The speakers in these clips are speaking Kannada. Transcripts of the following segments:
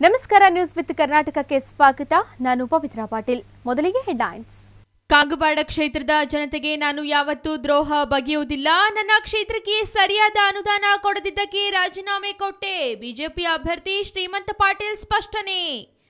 ನಮಸ್ಕಾರ ನ್ಯೂಸ್ ವಿತ್ ಕರ್ನಾಟಕಕ್ಕೆ ಸ್ವಾಗತ ನಾನು ಪವಿತ್ರ ಪಾಟೀಲ್ ಮೊದಲಿಗೆ ಹೆಡ್ಲೈನ್ಸ್ ಕಾಗವಾಡ ಕ್ಷೇತ್ರದ ಜನತೆಗೆ ನಾನು ಯಾವತ್ತೂ ದ್ರೋಹ ಬಗೆಯುವುದಿಲ್ಲ ನನ್ನ ಕ್ಷೇತ್ರಕ್ಕೆ ಸರಿಯಾದ ಅನುದಾನ ಕೊಡದಿದ್ದಕ್ಕೆ ರಾಜೀನಾಮೆ ಕೊಟ್ಟೆ ಬಿಜೆಪಿ ಅಭ್ಯರ್ಥಿ ಶ್ರೀಮಂತ ಪಾಟೀಲ್ ಸ್ಪಷ್ಟನೆ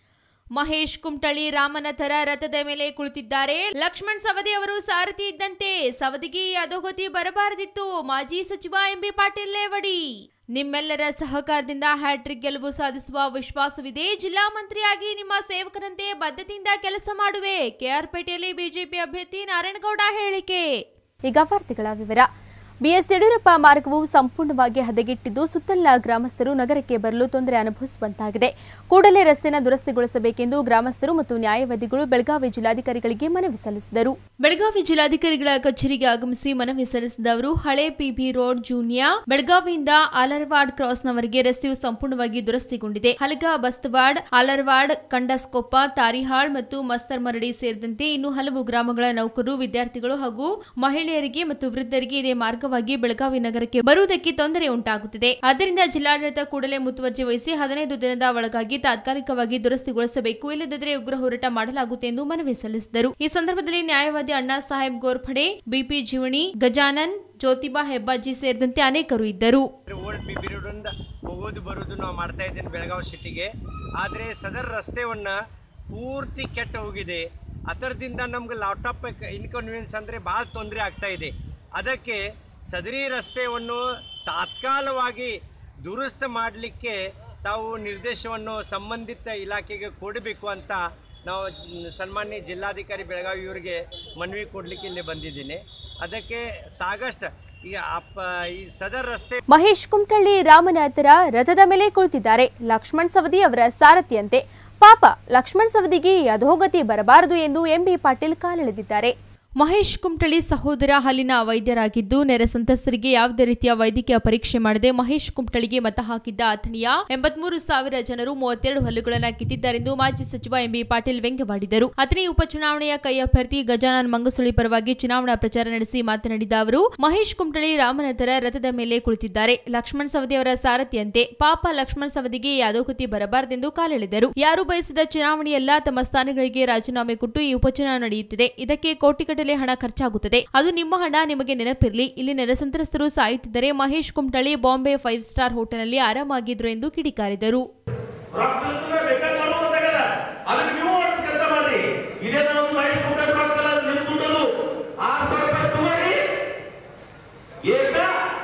ಮಹೇಶ್ ಕುಮಟಳ್ಳಿ ರಾಮನಥರ ರಥದ ಮೇಲೆ ಕುಳಿತಿದ್ದಾರೆ ಲಕ್ಷ್ಮಣ್ ಸವದಿ ಅವರು ಸಾರಥಿ ಇದ್ದಂತೆ ಸವದಿಗೆ ಈ ಅಧೋಗತಿ ಬರಬಾರದಿತ್ತು ಮಾಜಿ ಸಚಿವ ಎಂಬಿ ಪಾಟೀಲ್ ಲೇವಡಿ ನಿಮ್ಮೆಲ್ಲರ ಸಹಕಾರದಿಂದ ಹ್ಯಾಟ್ರಿಕ್ ಗೆಲುವು ಸಾಧಿಸುವ ವಿಶ್ವಾಸವಿದೆ ಜಿಲ್ಲಾ ಮಂತ್ರಿಯಾಗಿ ನಿಮ್ಮ ಸೇವಕರಂತೆ ಬದ್ಧತೆಯಿಂದ ಕೆಲಸ ಮಾಡುವೆ ಕೆಆರ್ಪೇಟೆಯಲ್ಲಿ ಬಿಜೆಪಿ ಅಭ್ಯರ್ಥಿ ನಾರಾಯಣಗೌಡ ಹೇಳಿಕೆ ಈಗ ವಾರ್ತೆಗಳ ವಿವರ ಬಿಎಸ್ ಯಡಿಯೂರಪ್ಪ ಮಾರ್ಗವು ಸಂಪೂರ್ಣವಾಗಿ ಹದಗೆಟ್ಟಿದ್ದು ಸುತ್ತಲಿನ ಗ್ರಾಮಸ್ಥರು ನಗರಕ್ಕೆ ಬರಲು ತೊಂದರೆ ಅನುಭವಿಸುವಂತಾಗಿದೆ ಕೂಡಲೇ ರಸ್ತೆನ ದುರಸ್ತಿಗೊಳಿಸಬೇಕೆಂದು ಗ್ರಾಮಸ್ಥರು ಮತ್ತು ನ್ಯಾಯವಾದಿಗಳು ಬೆಳಗಾವಿ ಜಿಲ್ಲಾಧಿಕಾರಿಗಳಿಗೆ ಮನವಿ ಸಲ್ಲಿಸಿದರು ಬೆಳಗಾವಿ ಜಿಲ್ಲಾಧಿಕಾರಿಗಳ ಕಚೇರಿಗೆ ಆಗಮಿಸಿ ಮನವಿ ಸಲ್ಲಿಸಿದ ಅವರು ಹಳೆ ಪಿಬಿ ರೋಡ್ ಜೂನಿಯಾ ಬೆಳಗಾವಿಯಿಂದ ಆಲರ್ವಾಡ್ ಕ್ರಾಸ್ನವರೆಗೆ ರಸ್ತೆಯು ಸಂಪೂರ್ಣವಾಗಿ ದುರಸ್ತಿಗೊಂಡಿದೆ ಹಲಗ ಬಸ್ತವಾಡ್ ಆಲರ್ವಾಡ್ ಕಂಡಸ್ಕೊಪ್ಪ ತಾರಿಹಾಳ್ ಮತ್ತು ಮಸ್ತರ್ ಮರಡಿ ಸೇರಿದಂತೆ ಇನ್ನು ಹಲವು ಗ್ರಾಮಗಳ ನೌಕರರು ವಿದ್ಯಾರ್ಥಿಗಳು ಹಾಗೂ ಮಹಿಳೆಯರಿಗೆ ಮತ್ತು ವೃದ್ಧರಿಗೆ ಇದೇ ಮಾರ್ಗವಾಗಿ ಬೆಳಗಾವಿ ನಗರಕ್ಕೆ ಬರುವುದಕ್ಕೆ ತೊಂದರೆ ಉಂಟಾಗುತ್ತಿದೆ ಆದ್ದರಿಂದ ಜಿಲ್ಲಾಡಳಿತ ಕೂಡಲೇ ಮುತುವರ್ಜಿ ವಹಿಸಿ ಹದಿನೈದು ದಿನದ ಒಳಗಾಗಿ ತಾತ್ಕಾಲಿಕವಾಗಿ ದುರಸ್ತಿಗೊಳಿಸಬೇಕು ಇಲ್ಲದಿದ್ದರೆ ಉಗ್ರ ಹೋರಾಟ ಮಾಡಲಾಗುತ್ತೆ ಎಂದು ಮನವಿ ಸಲ್ಲಿಸಿದರು ಈ ಸಂದರ್ಭದಲ್ಲಿ ನ್ಯಾಯವಾದಿ ಅಣ್ಣಾ ಸಾಹೇಬ್ ಗೋರ್ಫಡೆ ಬಿಪಿ ಜೀವಣಿ ಗಜಾನನ್ ಜ್ಯೋತಿಬಾ ಹೆಬ್ಬಾಜಿ ಸೇರಿದಂತೆ ಅನೇಕರು ಇದ್ದರು ಓಲ್ಡ್ ಬಿ ಬಿರುಡಿಂದ ಹೋಗೋದು ಬರೋದು ನಾವು ಮಾಡ್ತಾ ಇದ್ದೀನಿ ಬೆಳಗಾವಿ ಸಿಟಿಗೆ ಆದರೆ ಸದರ್ ರಸ್ತೆಯನ್ನು ಪೂರ್ತಿ ಕೆಟ್ಟು ಹೋಗಿದೆ ಅದರದಿಂದ ನಮ್ಗೆ ಲ್ಯಾಪ್ಟಾಪ್ ಇನ್ಕನ್ವೀನಿಯನ್ಸ್ ಅಂದರೆ ಭಾಳ ತೊಂದರೆ ಆಗ್ತಾ ಇದೆ ಅದಕ್ಕೆ ಸದರಿ ರಸ್ತೆಯನ್ನು ತಾತ್ಕಾಲವಾಗಿ ದುರಸ್ತಿ ಮಾಡಲಿಕ್ಕೆ ತಾವು ನಿರ್ದೇಶವನ್ನು ಸಂಬಂಧಿತ ಇಲಾಖೆಗೆ ಕೊಡಬೇಕು ಅಂತ ನಾವು ಸನ್ಮಾನ್ಯ ಜಿಲ್ಲಾಧಿಕಾರಿ ಬೆಳಗಾವಿ ಇವರಿಗೆ ಮನವಿ ಕೊಡಲಿಕ್ಕೆ ಇಲ್ಲಿ ಬಂದಿದ್ದೀನಿ ಅದಕ್ಕೆ ಸಾಗಷ್ಟು ಈಗ ಅಪ್ಪ ಈ ಸದರ್ ರಸ್ತೆ ಮಹೇಶ್ ಕುಮಟಳ್ಳಿ ರಾಮನಾಥರ ರಥದ ಮೇಲೆ ಕುಳಿತಿದ್ದಾರೆ ಲಕ್ಷ್ಮಣ್ ಸವದಿ ಅವರ ಸಾರಥಿಯಂತೆ ಪಾಪ ಲಕ್ಷ್ಮಣ್ ಸವದಿಗೆ ಈ ಅಧೋಗತಿ ಬರಬಾರದು ಎಂದು ಎಂಬಿ ಪಾಟೀಲ್ ಕಾಲೆಳೆದಿದ್ದಾರೆ ಮಹೇಶ್ ಕುಮಟಳ್ಳಿ ಸಹೋದರ ಹಲ್ಲಿನ ವೈದ್ಯರಾಗಿದ್ದು ನೆರೆ ಸಂತ್ರಸ್ತರಿಗೆ ಯಾವುದೇ ರೀತಿಯ ವೈದ್ಯಕೀಯ ಪರೀಕ್ಷೆ ಮಾಡದೆ ಮಹೇಶ್ ಕುಮಟಳ್ಳಿಗೆ ಮತ ಹಾಕಿದ್ದ ಅಥಣಿಯ ಎಂಬತ್ಮೂರು ಸಾವಿರ ಜನರು ಮೂವತ್ತೆರಡು ಹಲ್ಲುಗಳನ್ನ ಕಿತ್ತಿದ್ದಾರೆಂದು ಮಾಜಿ ಸಚಿವ ಎಂಬಿ ಪಾಟೀಲ್ ವ್ಯಂಗ್ಯವಾಡಿದರು ಅಥಣಿ ಉಪಚುನಾವಣೆಯ ಕೈ ಅಭ್ಯರ್ಥಿ ಗಜಾನನ್ ಮಂಗಸುಳಿ ಪರವಾಗಿ ಚುನಾವಣಾ ಪ್ರಚಾರ ನಡೆಸಿ ಮಾತನಾಡಿದ ಅವರು ಮಹೇಶ್ ಕುಮಟಳ್ಳಿ ರಾಮನಥರ ರಥದ ಮೇಲೆ ಕುಳಿತಿದ್ದಾರೆ ಲಕ್ಷ್ಮಣ್ ಸವದಿ ಅವರ ಸಾರಥಿಯಂತೆ ಪಾಪ ಲಕ್ಷ್ಮಣ್ ಸವದಿಗೆ ಈ ಅಧೋಗತಿ ಬರಬಾರದೆಂದು ಕಾಲೆಳೆದರು ಯಾರು ಬಯಸಿದ ಚುನಾವಣೆಯಲ್ಲ ತಮ್ಮ ಸ್ಥಾನಗಳಿಗೆ ರಾಜೀನಾಮೆ ಕೊಟ್ಟು ಈ ಉಪಚುನಾವಣೆ ನಡೆಯುತ್ತಿದೆ ಇದಕ್ಕೆ ಕೋಟಿಗಟ್ಟಲೆ ಹಣ ಖರ್ಚಾಗುತ್ತದೆ ಅದು ನಿಮ್ಮ ಹಣ ನಿಮಗೆ ನೆನಪಿರಲಿ ಇಲ್ಲಿ ನೆರೆ ಸಂತ್ರಸ್ತರು ಸಾಯುತ್ತಿದ್ದರೆ Mahesh Kumathalli Bombay five star ಹೋಟೆಲ್ನಲ್ಲಿ ಆರಾಮಾಗಿದ್ರು ಎಂದು ಕಿಡಿಕಾರಿದರು ರೊಕ್ಕ ಬೇಕಾದ್ರೆ ಮಾಡ್ಬೋದಾಗಲ್ಲ ಅದಕ್ಕೆ ನೀವು ಒಂದು ಕೆಲಸ ಮಾಡಿ ಇದೇ ನಾವು ಮಹೇಶ್ ಕುಮಾರ್ ರೊಕ್ಕಲ್ಲ ನಿಮ್ ದುಡ್ಡದು ಆರು ಸಾವಿರ ರೂಪಾಯಿ ತಗೋರಿ ಏಕ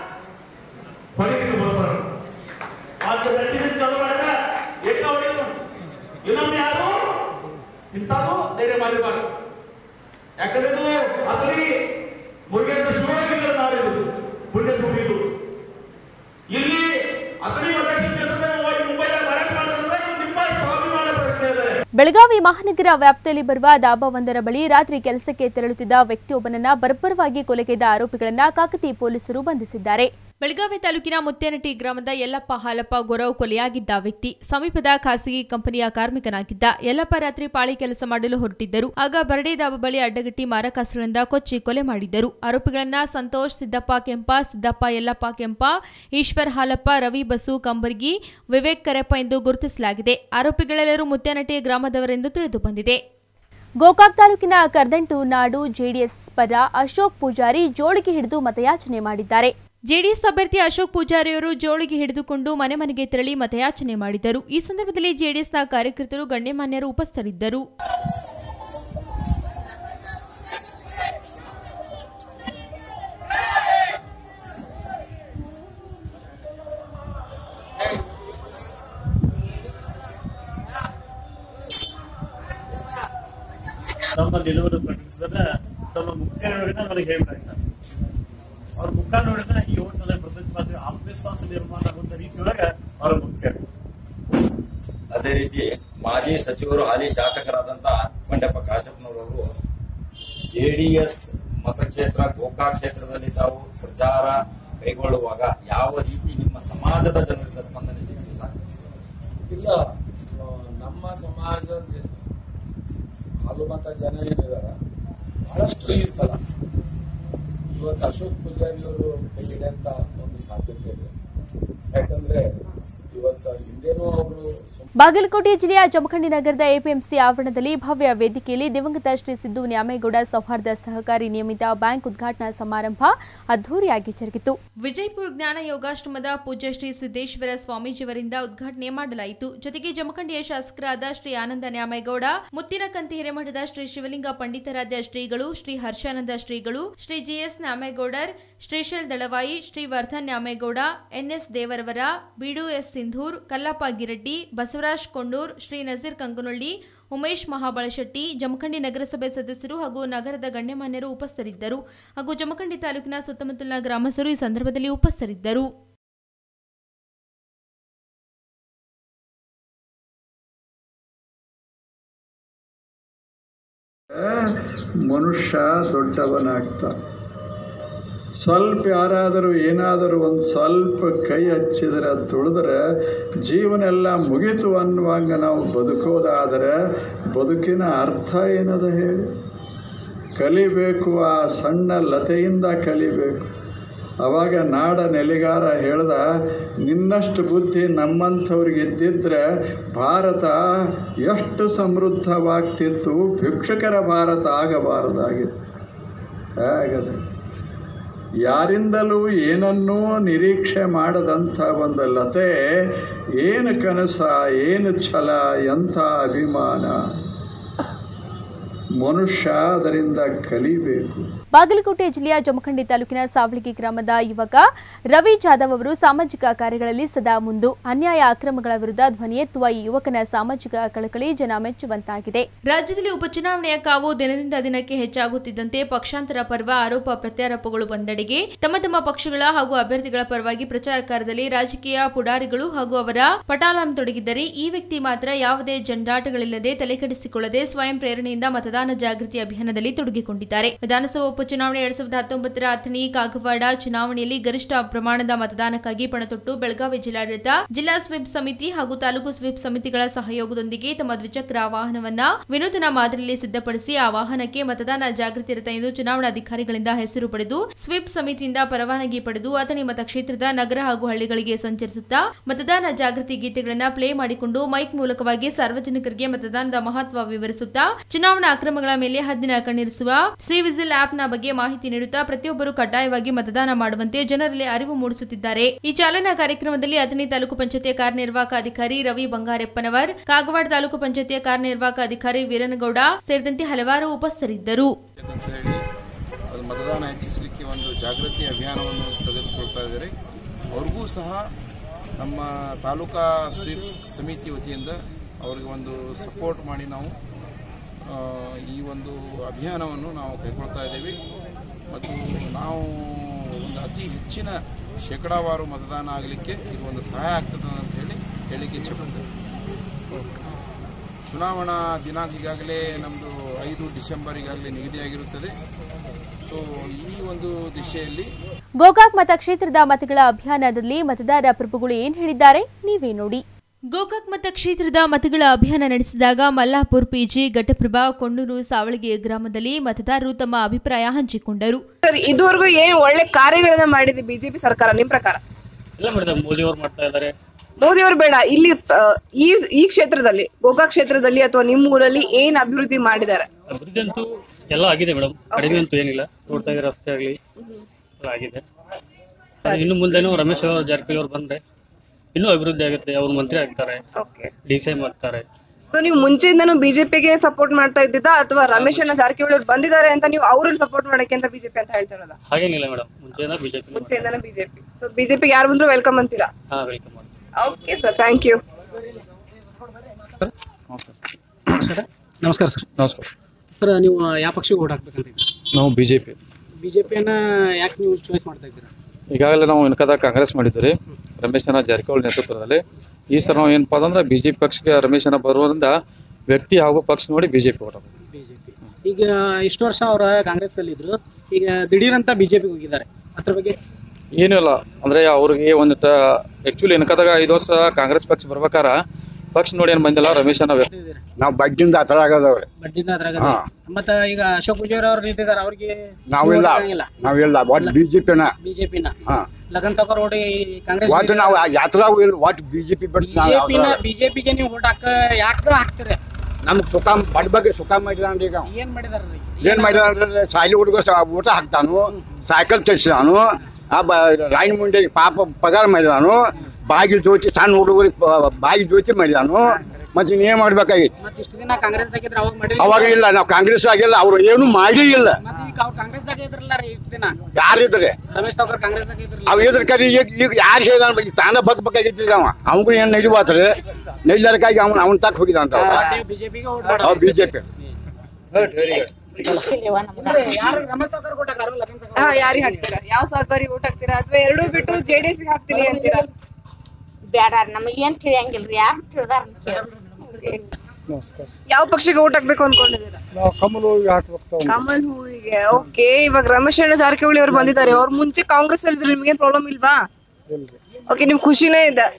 ಹೊರಗಿನ ಬರೋಬರ ಅದು ನಟಿಸಿದ ಚಲೋ ಮಾಡಿದ ಏಕ ಹೊಡೆದು ಇನ್ನೊಮ್ಮೆ ಯಾರು ಇಂಥದ್ದು ಧೈರ್ಯ ಮಾಡಿಬಾರ್ದು ಯಾಕಂದ್ರೆ ಇದು ಅದರಿ ಮುರುಗೇಂದ್ರ ಶಿವಲಿಂಗ ನಾಡಿದು ಪುಣ್ಯ ತುಂಬಿದು ಇಲ್ಲಿ ಅದರಿ ಮತಕ್ಷೇತ್ರದಲ್ಲಿ ಹೋಗಿ ಮುಂಬೈನ ಮಾರಾಟ ಮಾಡಿದ್ರೆ ಇದು ನಿಮ್ಮ ಸ್ವಾಭಿಮಾನ ಪ್ರಶ್ನೆ ಇದೆ ಬೆಳಗಾವಿ ಮಹಾನಗರ ವ್ಯಾಪ್ತಿಯಲ್ಲಿ ಬರುವ ದಾಬಾವೊಂದರ ಬಳಿ ರಾತ್ರಿ ಕೆಲಸಕ್ಕೆ ತೆರಳುತ್ತಿದ್ದ ವ್ಯಕ್ತಿಯೊಬ್ಬನನ್ನ ಬರ್ಬರವಾಗಿ ಕೊಲೆಗೈದ ಆರೋಪಿಗಳನ್ನ ಕಾಕತಿ ಪೊಲೀಸರು ಬಂಧಿಸಿದ್ದಾರೆ ಬೆಳಗಾವಿ ತಾಲೂಕಿನ ಮುತ್ತೇನಟಿ ಗ್ರಾಮದ ಯಲ್ಲಪ್ಪ ಹಾಲಪ್ಪ ಗೊರವ್ ಕೊಲೆಯಾಗಿದ್ದ ವ್ಯಕ್ತಿ ಸಮೀಪದ ಖಾಸಗಿ ಕಂಪನಿಯ ಕಾರ್ಮಿಕನಾಗಿದ್ದ ಯಲ್ಲಪ್ಪ ರಾತ್ರಿ ಪಾಳಿ ಕೆಲಸ ಮಾಡಲು ಹೊರಟಿದ್ದರು ಆಗ ಬರಡೆ ದಾಬ ಬಳಿ ಅಡ್ಡಗಟ್ಟಿ ಮಾರಕಾಸ್ತ್ರಗಳಿಂದ ಕೊಚ್ಚಿ ಕೊಲೆ ಮಾಡಿದ್ದರು ಆರೋಪಿಗಳನ್ನ ಸಂತೋಷ್ ಸಿದ್ದಪ್ಪ ಕೆಂಪ ಸಿದ್ದಪ್ಪ ಯಲ್ಲಪ್ಪ ಕೆಂಪ ಈಶ್ವರ್ ಹಾಲಪ್ಪ ರವಿ ಬಸು ಕಂಬರ್ಗಿ ವಿವೇಕ್ ಕರೆಪ್ಪ ಎಂದು ಗುರುತಿಸಲಾಗಿದೆ ಆರೋಪಿಗಳೆಲ್ಲರೂ ಮುತ್ತೇನಟಿ ಗ್ರಾಮದವರೆಂದು ತಿಳಿದು ಬಂದಿದೆ ಗೋಕಾಕ್ ತಾಲೂಕಿನ ಕರ್ದಂಟು ನಾಡು ಜೆಡಿಎಸ್ ಪರ ಅಶೋಕ್ ಪೂಜಾರಿ ಜೋಳಿಗೆ ಹಿಡಿದು ಮತಯಾಚನೆ ಮಾಡಿದ್ದಾರೆ ಜೆಡಿಎಸ್ ಅಭ್ಯರ್ಥಿ ಅಶೋಕ್ ಪೂಜಾರಿಯವರು ಜೋಳಿಗೆ ಹಿಡಿದುಕೊಂಡು ಮನೆ ಮನೆಗೆ ತೆರಳಿ ಮತಯಾಚನೆ ಮಾಡಿದರು ಈ ಸಂದರ್ಭದಲ್ಲಿ ಜೆಡಿಎಸ್ನ ಕಾರ್ಯಕರ್ತರು ಗಣ್ಯಮಾನ್ಯರು ಉಪಸ್ಥಿತರಿದ್ದರು ತಮ್ಮ ನಿಲುವನ್ನು ಪ್ರಕಟಿಸಿದ್ರೆ ತಮ್ಮ ಮುಖ್ಯ ನೋಡಿದ ನನಗೆ ಹೇಳ್ಬೇಕಾಗ್ತದೆ ಅವ್ರ ಮುಖ ನೋಡಿದ್ರೆ ಈ ಓಟ್ನಲ್ಲಿ ಪ್ರತಿಪಾದ ಆತ್ಮವಿಶ್ವಾಸ ನಿರ್ಮಾಣ ಆಗುವಂತ ರೀತಿಯೊಳಗೆ ಅವ್ರ ಮುಖ್ಯ ಅದೇ ರೀತಿ ಮಾಜಿ ಸಚಿವರು ಹಾಲಿ ಶಾಸಕರಾದಂತ ಮಂಡ್ಯಪ್ಪ ಕಾಶಪ್ಪನವರು ಜೆಡಿಎಸ್ ಮತಕ್ಷೇತ್ರ ಗೋಕಾಕ್ ಕ್ಷೇತ್ರದಲ್ಲಿ ತಾವು ಪ್ರಚಾರ ಕೈಗೊಳ್ಳುವಾಗ ಯಾವ ರೀತಿ ನಿಮ್ಮ ಸಮಾಜದ ಜನರಿಂದ ಸ್ಪಂದನೆ ಸಿಕ್ಕಿಲ್ಲ ಇಲ್ಲ ಆ, ನಮ್ಮ ಸಮಾಜದ ಜ- ಹಾಲು ಮತ ಜನ ಏನಿದಾರ ಬಹಳಷ್ಟು ಈ ಸಲ ಇವತ್ತು ಅಶೋಕ್ ಪೂಜಾರಿ ಅವರು ಕೈ ಹಿಡಿಯಂತ ಒಂದು ಸಾಧ್ಯತೆ ಇದೆ ಯಾಕಂದ್ರೆ ಇವತ್ತು ಹಿಂದೆನೂ ಅವರು ಬಾಗಲಕೋಟೆ ಜಿಲ್ಲೆಯ ಜಮಖಂಡಿ ನಗರದ ಎಪಿಎಂಸಿ ಆವರಣದಲ್ಲಿ ಭವ್ಯ ವೇದಿಕೆಯಲ್ಲಿ ದಿವಂಗತ ಶ್ರೀ ಸಿದ್ದು ನ್ಯಾಮೇಗೌಡ ಸೌಹಾರ್ದ ಸಹಕಾರಿ ನಿಯಮಿತ ಬ್ಯಾಂಕ್ ಉದ್ಘಾಟನಾ ಸಮಾರಂಭ ಅದ್ದೂರಿಯಾಗಿ ಜರುಗಿತು ವಿಜಯಪುರ ಜ್ಞಾನ ಯೋಗಾಶ್ರಮದ ಪೂಜ್ಯ ಶ್ರೀ ಸಿದ್ದೇಶ್ವರ ಸ್ವಾಮೀಜಿಯವರಿಂದ ಉದ್ಘಾಟನೆ ಮಾಡಲಾಯಿತು ಜೊತೆಗೆ ಜಮಖಂಡಿಯ ಶಾಸಕರಾದ ಶ್ರೀ ಆನಂದ ನ್ಯಾಮೇಗೌಡ ಮುತ್ತಿನಕಂತಿ ಹಿರೇಮಠದ ಶ್ರೀ ಶಿವಲಿಂಗ ಪಂಡಿತರಾಧ್ಯ ಶ್ರೀಗಳು ಶ್ರೀ ಹರ್ಷಾನಂದ ಶ್ರೀಗಳು ಶ್ರೀ ಜಿಎಸ್ ನ್ಯಾಮೇಗೌಡರ್ ಶ್ರೀಶೈಲ್ ದಳವಾಯಿ ಶ್ರೀ ವರ್ಧನ್ ನ್ಯಾಮೇಗೌಡ ಎನ್ಎಸ್ ದೇವರವರ ಬಿಡು ಎಸ್ ಸಿಂಧೂರ್ ಕಲ್ಲಪ್ಪ ಗಿರಡ್ಡಿ ಬಸವರಾಜ್ ಕೊಂಡೂರ್ ಶ್ರೀ ನಜೀರ್ ಕಂಕನೊಳ್ಳಿ ಉಮೇಶ್ ಮಹಾಬಳಶೆಟ್ಟಿ ಜಮಖಂಡಿ ನಗರಸಭೆ ಸದಸ್ಯರು ಹಾಗೂ ನಗರದ ಗಣ್ಯಮಾನ್ಯರು ಉಪಸ್ಥಿತರಿದ್ದರು ಹಾಗೂ ಜಮಖಂಡಿ ತಾಲೂಕಿನ ಸುತ್ತಮುತ್ತಲಿನ ಗ್ರಾಮಸ್ಥರು ಈ ಸಂದರ್ಭದಲ್ಲಿ ಉಪಸ್ಥಿತರಿದ್ದರು ಮನುಷ್ಯ ದೊಡ್ಡವನಾಗ್ತಾನೆ ಸ್ವಲ್ಪ ಯಾರಾದರೂ ಏನಾದರೂ ಒಂದು ಸ್ವಲ್ಪ ಕೈ ಹಚ್ಚಿದರೆ ತುಳಿದ್ರೆ ಜೀವನೆಲ್ಲ ಮುಗೀತು ಅನ್ನುವಂಗ ನಾವು ಬದುಕೋದಾದರೆ ಬದುಕಿನ ಅರ್ಥ ಏನದ ಹೇಳಿ ಕಲಿಬೇಕು ಆ ಸಣ್ಣ ಲತೆಯಿಂದ ಕಲಿಬೇಕು ಅವಾಗ ನಾಡ ನೆಲೆಗಾರ ಹೇಳ್ದ ನಿನ್ನಷ್ಟು ಬುದ್ಧಿ ನಮ್ಮಂಥವ್ರಿಗೆ ಇದ್ದಿದ್ರೆ ಭಾರತ ಎಷ್ಟು ಸಮೃದ್ಧವಾಗ್ತಿತ್ತು ಭಿಕ್ಷುಕರ ಭಾರತ ಆಗಬಾರದಾಗಿತ್ತು ಹೇಗದೆ ಯಾರಿಂದಲೂ ಏನನ್ನೂ ನಿರೀಕ್ಷೆ ಮಾಡದಂಥ ಒಂದು ಲತೆ ಏನು ಕನಸ ಏನು ಛಲ ಎಂಥ ಅಭಿಮಾನ ಮನುಷ್ಯ ಅದರಿಂದ ಕಲಿಬೇಕು ಬಾಗಲಕೋಟೆ ಜಿಲ್ಲೆಯ ಜಮಖಂಡಿ ತಾಲೂಕಿನ ಸಾವಳಗಿ ಗ್ರಾಮದ ಯುವಕ ರವಿ ಜಾಧವ್ ಅವರು ಸಾಮಾಜಿಕ ಕಾರ್ಯಗಳಲ್ಲಿ ಸದಾ ಮುಂದು ಅನ್ಯಾಯ ಅಕ್ರಮಗಳ ವಿರುದ್ಧ ಧ್ವನಿ ಎತ್ತುವ ಈ ಯುವಕನ ಸಾಮಾಜಿಕ ಕಳಕಳಿ ಜನ ಮೆಚ್ಚುವಂತಾಗಿದೆ ರಾಜ್ಯದಲ್ಲಿ ಉಪಚುನಾವಣೆಯ ಕಾವು ದಿನದಿಂದ ದಿನಕ್ಕೆ ಹೆಚ್ಚಾಗುತ್ತಿದ್ದಂತೆ ಪಕ್ಷಾಂತರ ಪರ್ವ ಆರೋಪ ಪ್ರತ್ಯಾರೋಪಗಳು ಬಂದೆಡೆಗೆ ತಮ್ಮ ತಮ್ಮ ಪಕ್ಷಗಳ ಹಾಗೂ ಅಭ್ಯರ್ಥಿಗಳ ಪರವಾಗಿ ಪ್ರಚಾರ ಕಾರ್ಯದಲ್ಲಿ ರಾಜಕೀಯ ಪುಡಾರಿಗಳು ಹಾಗೂ ಅವರ ಪಟಾಲಂ ತೊಡಗಿದ್ದರೆ ಈ ವ್ಯಕ್ತಿ ಮಾತ್ರ ಯಾವುದೇ ಜಂಡಾಟಗಳಿಲ್ಲದೆ ತಲೆಕೆಡಿಸಿಕೊಳ್ಳದೆ ಸ್ವಯಂ ಪ್ರೇರಣೆಯಿಂದ ಮತದಾನ ಜಾಗೃತಿ ಅಭಿಯಾನದಲ್ಲಿ ತೊಡಗಿಕೊಂಡಿದ್ದಾರೆ ವಿಧಾನಸಭಾ ಉಪಚುನಾವಣೆ ಎರಡ್ ಸಾವಿರದ ಹತ್ತೊಂಬತ್ತರ ಅಥಣಿ ಕಾಗವಾಡ ಚುನಾವಣೆಯಲ್ಲಿ ಗರಿಷ್ಠ ಪ್ರಮಾಣದ ಮತದಾನಕ್ಕಾಗಿ ಪಣತೊಟ್ಟು ಬೆಳಗಾವಿ ಜಿಲ್ಲಾಡಳಿತ ಜಿಲ್ಲಾ ಸ್ವೀಪ್ ಸಮಿತಿ ಹಾಗೂ ತಾಲೂಕು ಸ್ವೀಪ್ ಸಮಿತಿಗಳ ಸಹಯೋಗದೊಂದಿಗೆ ತಮ್ಮ ದ್ವಿಚಕ್ರ ವಾಹನವನ್ನ ವಿನೂತನ ಮಾದರಿಯಲ್ಲಿ ಸಿದ್ಧಪಡಿಸಿ ಆ ವಾಹನಕ್ಕೆ ಮತದಾನ ಜಾಗೃತಿ ರಥ ಎಂದು ಚುನಾವಣಾಧಿಕಾರಿಗಳಿಂದ ಹೆಸರು ಪಡೆದು ಸ್ವೀಪ್ ಸಮಿತಿಯಿಂದ ಪರವಾನಗಿ ಪಡೆದು ಅಥಣಿ ಮತಕ್ಷೇತ್ರದ ನಗರ ಹಾಗೂ ಹಳ್ಳಿಗಳಿಗೆ ಸಂಚರಿಸುತ್ತಾ ಮತದಾನ ಜಾಗೃತಿ ಗೀತೆಗಳನ್ನ ಪ್ಲೇ ಮಾಡಿಕೊಂಡು ಮೈಕ್ ಮೂಲಕವಾಗಿ ಸಾರ್ವಜನಿಕರಿಗೆ ಮತದಾನದ ಮಹತ್ವ ವಿವರಿಸುತ್ತಾ ಚುನಾವಣಾ ಅಕ್ರಮಗಳ ಮೇಲೆ ಹದ್ದಿನ ಕಣ್ಣಿರಿಸುವ ಸಿ ವಿಜಿಲ್ ಆಪ್ನ ಬಗ್ಗೆ ಮಾಹಿತಿ ನೀಡುತ್ತಾ ಪ್ರತಿಯೊಬ್ಬರು ಕಡ್ಡಾಯವಾಗಿ ಮತದಾನ ಮಾಡುವಂತೆ ಜನರಲ್ಲಿ ಅರಿವು ಮೂಡಿಸುತ್ತಿದ್ದಾರೆ ಈ ಚಾಲನಾ ಕಾರ್ಯಕ್ರಮದಲ್ಲಿ ಅಥಣಿ ತಾಲೂಕು ಪಂಚಾಯತಿಯ ಕಾರ್ಯನಿರ್ವಾಹಕ ಅಧಿಕಾರಿ ರವಿ ಬಂಗಾರೆಪ್ಪನವರ್ ಕಾಗವಾಡ ತಾಲೂಕು ಪಂಚಾಯತಿಯ ಕಾರ್ಯನಿರ್ವಾಹಕ ಅಧಿಕಾರಿ ವೀರನಗೌಡ ಸೇರಿದಂತೆ ಹಲವಾರು ಉಪಸ್ಥಿತರಿದ್ದರು ಅಂತ ಹೇಳಿ ಅದು ಮತದಾನ ಹೆಚ್ಚಿಸಲಿಕ್ಕೆ ಒಂದು ಜಾಗೃತಿ ಅಭಿಯಾನವನ್ನು ತೆಗೆದುಕೊಳ್ತಾ ಇದ್ದಾರೆ ಅವ್ರಿಗೂ ಸಹ ನಮ್ಮ ತಾಲೂಕಾ ಸ್ವೀಪ್ ಸಮಿತಿ ವತಿಯಿಂದ ಅವರಿಗೆ ಒಂದು ಸಪೋರ್ಟ್ ಮಾಡಿ ನಾವು ಆ, ಈ ಒಂದು ಅಭಿಯಾನವನ್ನು ನಾವು ಕೈಗೊಳ್ತಾ ಇದ್ದೇವೆ ಮತ್ತು ನಾವು ಒಂದು ಅತಿ ಹೆಚ್ಚಿನ ಶೇಕಡಾವಾರು ಮತದಾನ ಆಗಲಿಕ್ಕೆ ಇದು ಒಂದು ಸಹಾಯ ಆಗ್ತದೆ ಅಂತ ಹೇಳಿ ಹೇಳಿಕ್ಕೆ ಇಚ್ಛೆಪಡ್ತೇವೆ ಚುನಾವಣಾ ದಿನಾಂಕ ಈಗಾಗಲೇ ನಮ್ಮದು ಐದು ಡಿಸೆಂಬರ್ ಈಗಾಗಲೇ ನಿಗದಿಯಾಗಿರುತ್ತದೆ ಸೊ ಈ ಒಂದು ದಿಶೆಯಲ್ಲಿ ಗೋಕಾಕ್ ಮತಕ್ಷೇತ್ರದ ಮತಗಳ ಅಭಿಯಾನದಲ್ಲಿ ಮತದಾರ ಪ್ರಭುಗಳು ಏನ್ ಹೇಳಿದ್ದಾರೆ ನೀವೇ ನೋಡಿ ಗೋಕಾಕ್ ಮತಕ್ಷೇತ್ರದ ಮತಗಳ ಅಭಿಯಾನ ನಡೆಸಿದಾಗ ಮಲ್ಲಾಪುರ್ ಪಿಜಿ ಘಟಪ್ರಭಾ ಕೊಂಡೂರು ಸಾವಳಗಿ ಗ್ರಾಮದಲ್ಲಿ ಮತದಾರರು ತಮ್ಮ ಅಭಿಪ್ರಾಯ ಹಂಚಿಕೊಂಡರು ಸರ್ ಇದುವರೆಗೂ ಏನು ಒಳ್ಳೆ ಕಾರ್ಯಗಳನ್ನ ಮಾಡಿದೆ ಬಿಜೆಪಿ ಸರ್ಕಾರ ನಿಮ್ ಪ್ರಕಾರ ಎಲ್ಲ ಮಾಡಿದ್ದಾರೆ ಮೋದಿ ಅವ್ರು ಮಾಡ್ತಾ ಇದ್ದಾರೆ ಮೋದಿ ಅವರು ಬೇಡ ಇಲ್ಲಿ ಆ, ಈ ಈ ಕ್ಷೇತ್ರದಲ್ಲಿ ಗೋಕಾಕ್ ಕ್ಷೇತ್ರದಲ್ಲಿ ಅಥವಾ ನಿಮ್ಮ ಊರಲ್ಲಿ ಏನ್ ಅಭಿವೃದ್ಧಿ ಮಾಡಿದ್ದಾರೆ ಅಭಿವೃದ್ಧಿ ಅಂತೂ ಎಲ್ಲ ಆಗಿದೆ ಮೇಡಮ್ ಕಡಿಮೆ ಅಂತೂ ಏನಿಲ್ಲ ನೋಡ್ತಾ ಇದ್ರೆ ರಸ್ತೆ ಆಗಲಿ ಎಲ್ಲ ಆಗಿದೆ ಅದು ಇನ್ನು ಮುಂದೆನೂ ರಮೇಶ್ ಜಾರಕಿಹೊಳಿ ಅವ್ರು ಬಂದ್ರೆ ಇನ್ನೂ ಅಭಿವೃದ್ಧಿ ಆಗುತ್ತೆ ಅವ್ರು ಮಂತ್ರಿ ಆಗ್ತಾರೆ ಓಕೆ ಡಿ ಸಿ ಎಂ ಆಗ್ತಾರೆ ಸೊ ನೀವು ಮುಂಚೆಯಿಂದನೂ ಬಿಜೆಪಿಗೆ ಸಪೋರ್ಟ್ ಮಾಡ್ತಾ ಇದ್ದಿದ್ದಾ ಅಥವಾ ರಮೇಶ್ ಅಣ್ಣ ಜಾರಕಿಹೊಳಿ ಅವ್ರು ಬಂದಿದ್ದಾರೆ ಅಂತ ನೀವು ಅವ್ರನ್ನ ಸಪೋರ್ಟ್ ಮಾಡಕ್ಕೆ ಅಂತ ಬಿಜೆಪಿ ಅಂತ ಹೇಳ್ತಿರೋದ ಹಾಗೇನಿಲ್ಲ ಮೇಡಮ್ ಮುಂಚೆನ ಬಿಜೆಪಿ ಮುಂಚೆಯಿಂದನೂ ಬಿಜೆಪಿ ಸೊ ಬಿಜೆಪಿಗೆ ಯಾರು ಬಂದ್ರು ವೆಲ್ಕಮ್ ಅಂತೀರಾ ಹಾ ವೆಲ್ಕಮ್ ಮಾಡಿ ಓಕೆ ಸರ್ ಥ್ಯಾಂಕ್ ಯು ನಮಸ್ಕಾರ ಸರ್ ನಮಸ್ಕಾರ ಸರ್ ನೀವು ಯಾವ ಪಕ್ಷಕ್ಕೆ ಓಟ್ ಹಾಕ್ಬೇಕಂತ ಇದ್ದೀರಾ ನಾವು B J P B J ಪಿಯನ್ನ ಯಾಕೆ ನೀವು ಚಾಯ್ಸ್ ಮಾಡ್ತಾ ಇದ್ದೀರಾ ಈಗಾಗಲೇ ನಾವು ಇನ್ಕದ ಕಾಂಗ್ರೆಸ್ ಮಾಡಿದ್ದೀರಿ ರಮೇಶನ ಜಾರಕಿಹೊಳಿ ನೇತೃತ್ವದಲ್ಲಿ ಈ ಸಲ ನಾವು ಏನಪ್ಪ ಅಂದ್ರೆ ಬಿ ಜೆ ಪಿ ಪಕ್ಷಕ್ಕೆ ರಮೇಶನ ಬರುವುದರಿಂದ ವ್ಯಕ್ತಿ ಹಾಗೂ ಪಕ್ಷ ನೋಡಿ B J P vote B J P ಈಗ ಇಷ್ಟು ವರ್ಷ ಅವರ ಕಾಂಗ್ರೆಸ್ನಲ್ಲಿ ಇದ್ರು ಈಗ ದಿಢೀರಂತ ಬಿ ಜೆ ಪಿಗೆ ಹೋಗಿದ್ದಾರೆ ಅದ್ರ ಬಗ್ಗೆ ಏನೂ ಇಲ್ಲ ಅಂದರೆ ಅವ್ರಿಗೆ ಒಂದು ತ ಆ್ಯಕ್ಚುಲಿ ಇನ್ಕದಾಗ ಐದು ವರ್ಷ ಕಾಂಗ್ರೆಸ್ ಪಕ್ಷ ಬರ್ಬೇಕಾರ ಪಕ್ಷ ನೋಡಿ ಏನು ಬಂದಿಲ್ಲ ರಮೇಶನ ವ್ಯಕ್ತಿ ನಾವು ಬಡ್ಡಿಂದ ಹತ್ರ ಆಗದವ್ರಿ ಬಡ್ಡಿಂದ ಅದ್ರಾಗ ಹಾ. ಮತ್ತ ಈಗ ಅಶೋಕ್ ಪೂಜಾರಿ ಅವ್ರು ನಿಂತಿದ್ದಾರೆ ಅವ್ರಿಗೆ ನಾವಿಲ್ಲ ನಾವಿಲ್ಲ ಒಟ್ಟು ಬಿಜೆಪಿನ ಬಿಜೆಪಿನ ಹಾ ಲಗನ್ ಸಾವ್ಕಾರ್ ಓಡಿ ಕಾಂಗ್ರೆಸ್ ಒಟ್ಟು ನಾವು ಯಾತ್ರಾಗೂ ಇಲ್ಲ ಒಟ್ಟು ಬಿಜೆಪಿ ಬಿಟ್ಟು ನಾವು ಬಿಜೆಪಿನ ಯಾವ್ದ್ರಾಗೂ- ಬಿಜೆಪಿಗೆ ನೀವು ಓಟ್ ಹಾಕ ಯಾಕೆ ಹಾಕ್ತೀರಿ ನಮ್ಗೆ ಸುಖ ಬಡ್ ಬಗ್ಗೆ ಸುಖ ಮಾಡಿದಾನ್ರಿ ಈಗ ಅವ. ಏನ್ ಮಾಡಿದಾರ್ರಿ ಏನ್ ಮಾಡಿದಾನ್ರಿ ಸಾಲಿ ಹುಡುಗ ಊಟ ಹಾಕ್ತಾನು ಸೈಕಲ್ ತೆಗ್ಸಿದಾನು ಆ ಬ ರಾಯನ ಮುಂಡೆ ಪಾಪ ಪಗಾರ ಮಾಡಿದಾನು ಬಾಗಿ ಜೋತಿ ಸಣ್ಣ ಹುಡುಗರಿಗೆ ಬಾಗಿ ಜೋತಿ ಮಾಡಿದಾನು ಮತ್ತೆ ಇನ್ನೇನ್ ಮಾಡ್ಬೇಕಾಗಿತ್ತು ಮತ್ ಇಷ್ಟು ದಿನ ಕಾಂಗ್ರೆಸ್ ಆಗಿದ್ರೆ ಅವಾಗ ಮಾಡಿ ಅವಾಗ ಇಲ್ಲ ನಾವು ಕಾಂಗ್ರೆಸ್ ಆಗಿಲ್ಲ ಅವ್ರು ಏನು ಮಾಡೇ ಇಲ್ಲ ಮತ್ ಈಗ ಅವ್ರು ಕಾಂಗ್ರೆಸ್ ದಾಗ ಇದ್ರಲ್ಲ ರೀ ಇಷ್ಟು ದಿನ ಯಾರಿದ್ರೆ ರಮೇಶ್ ಸಾವ್ಕಾರ್ ಕಾಂಗ್ರೆಸ್ ದಾಗ ಇದ್ರಲ್ಲ ಅವ್ ಇದ್ರ ಕರಿ ಈಗ ಈಗ ಯಾರು ಹೇಳಿದಾನ ಈಗ ತಾನ ಬಗ್ ಬೇಕಾಗಿತ್ತು ಈಗ ಅವ ಅವನಿಗೂ ಏನು ನಡಿಬಾತ್ರಿ ನಡಿಲಾರಕ್ಕಾಗಿ ಅವ್ನು ಅವ್ನ ತಕ್ಕ ಹೋಗಿದಾನ ಬಿಜೆಪಿಗೆ ಓಟ್ ಅವ್ ಬಿಜೆಪಿ ಯಾರು ರಮೇಶ್ ಸಾವ್ಕಾರ್ ಓಟ್ ಹಾಕಾರು ಲಗನ್ ಸಾವ್ಕಾರ್ ಹಾ ಯಾರಿಗೆ ಹಾಕ್ತೀರಾ ಯಾವ ಸರ್ಕಾರಿ ಓಟ್ ಹಾಕ್ತೀರಾ ಅಥವಾ ಎರಡೂ ಬಿಟ್ಟು ಜೆ ಡಿ ಎಸ್ ಹಾಕ್ತೀನಿ ಅಂತೀರಾ ಬೇಡ ನಮಗೆ ಏನ್ ತಿಳಿಯಂಗಿಲ್ರಿ ಯಾರು ತಿಳಿದಾರ ಯಾವ ಪಕ್ಷಕ್ಕೆ ಓಟ್ ಹಾಕ್ಬೇಕು ಅನ್ಕೊಂಡಿದ್ದೀರಾ ನಾವು ಕಮಲ್ ಹೂವಿಗೆ ಹಾಕ್ಬೇಕು ಕಮಲ್ ಹೂವಿಗೆ ಓಕೆ ಇವಾಗ ರಮೇಶ್ ಅಣ್ಣ ಜಾರಕಿಹೊಳಿ ಅವ್ರು ಬಂದಿದ್ದಾರೆ ಅವ್ರ ಮುಂಚೆ ಕಾಂಗ್ರೆಸ್ ಅಲ್ಲಿ ಇದ್ರು ನಿಮ್ಗೇನ್ ಪ್ರಾಬ್ಲಮ್ ಇಲ್ವಾ ಓಕೆ ನಿಮ್ ಖುಷಿನೇ ಇದೆ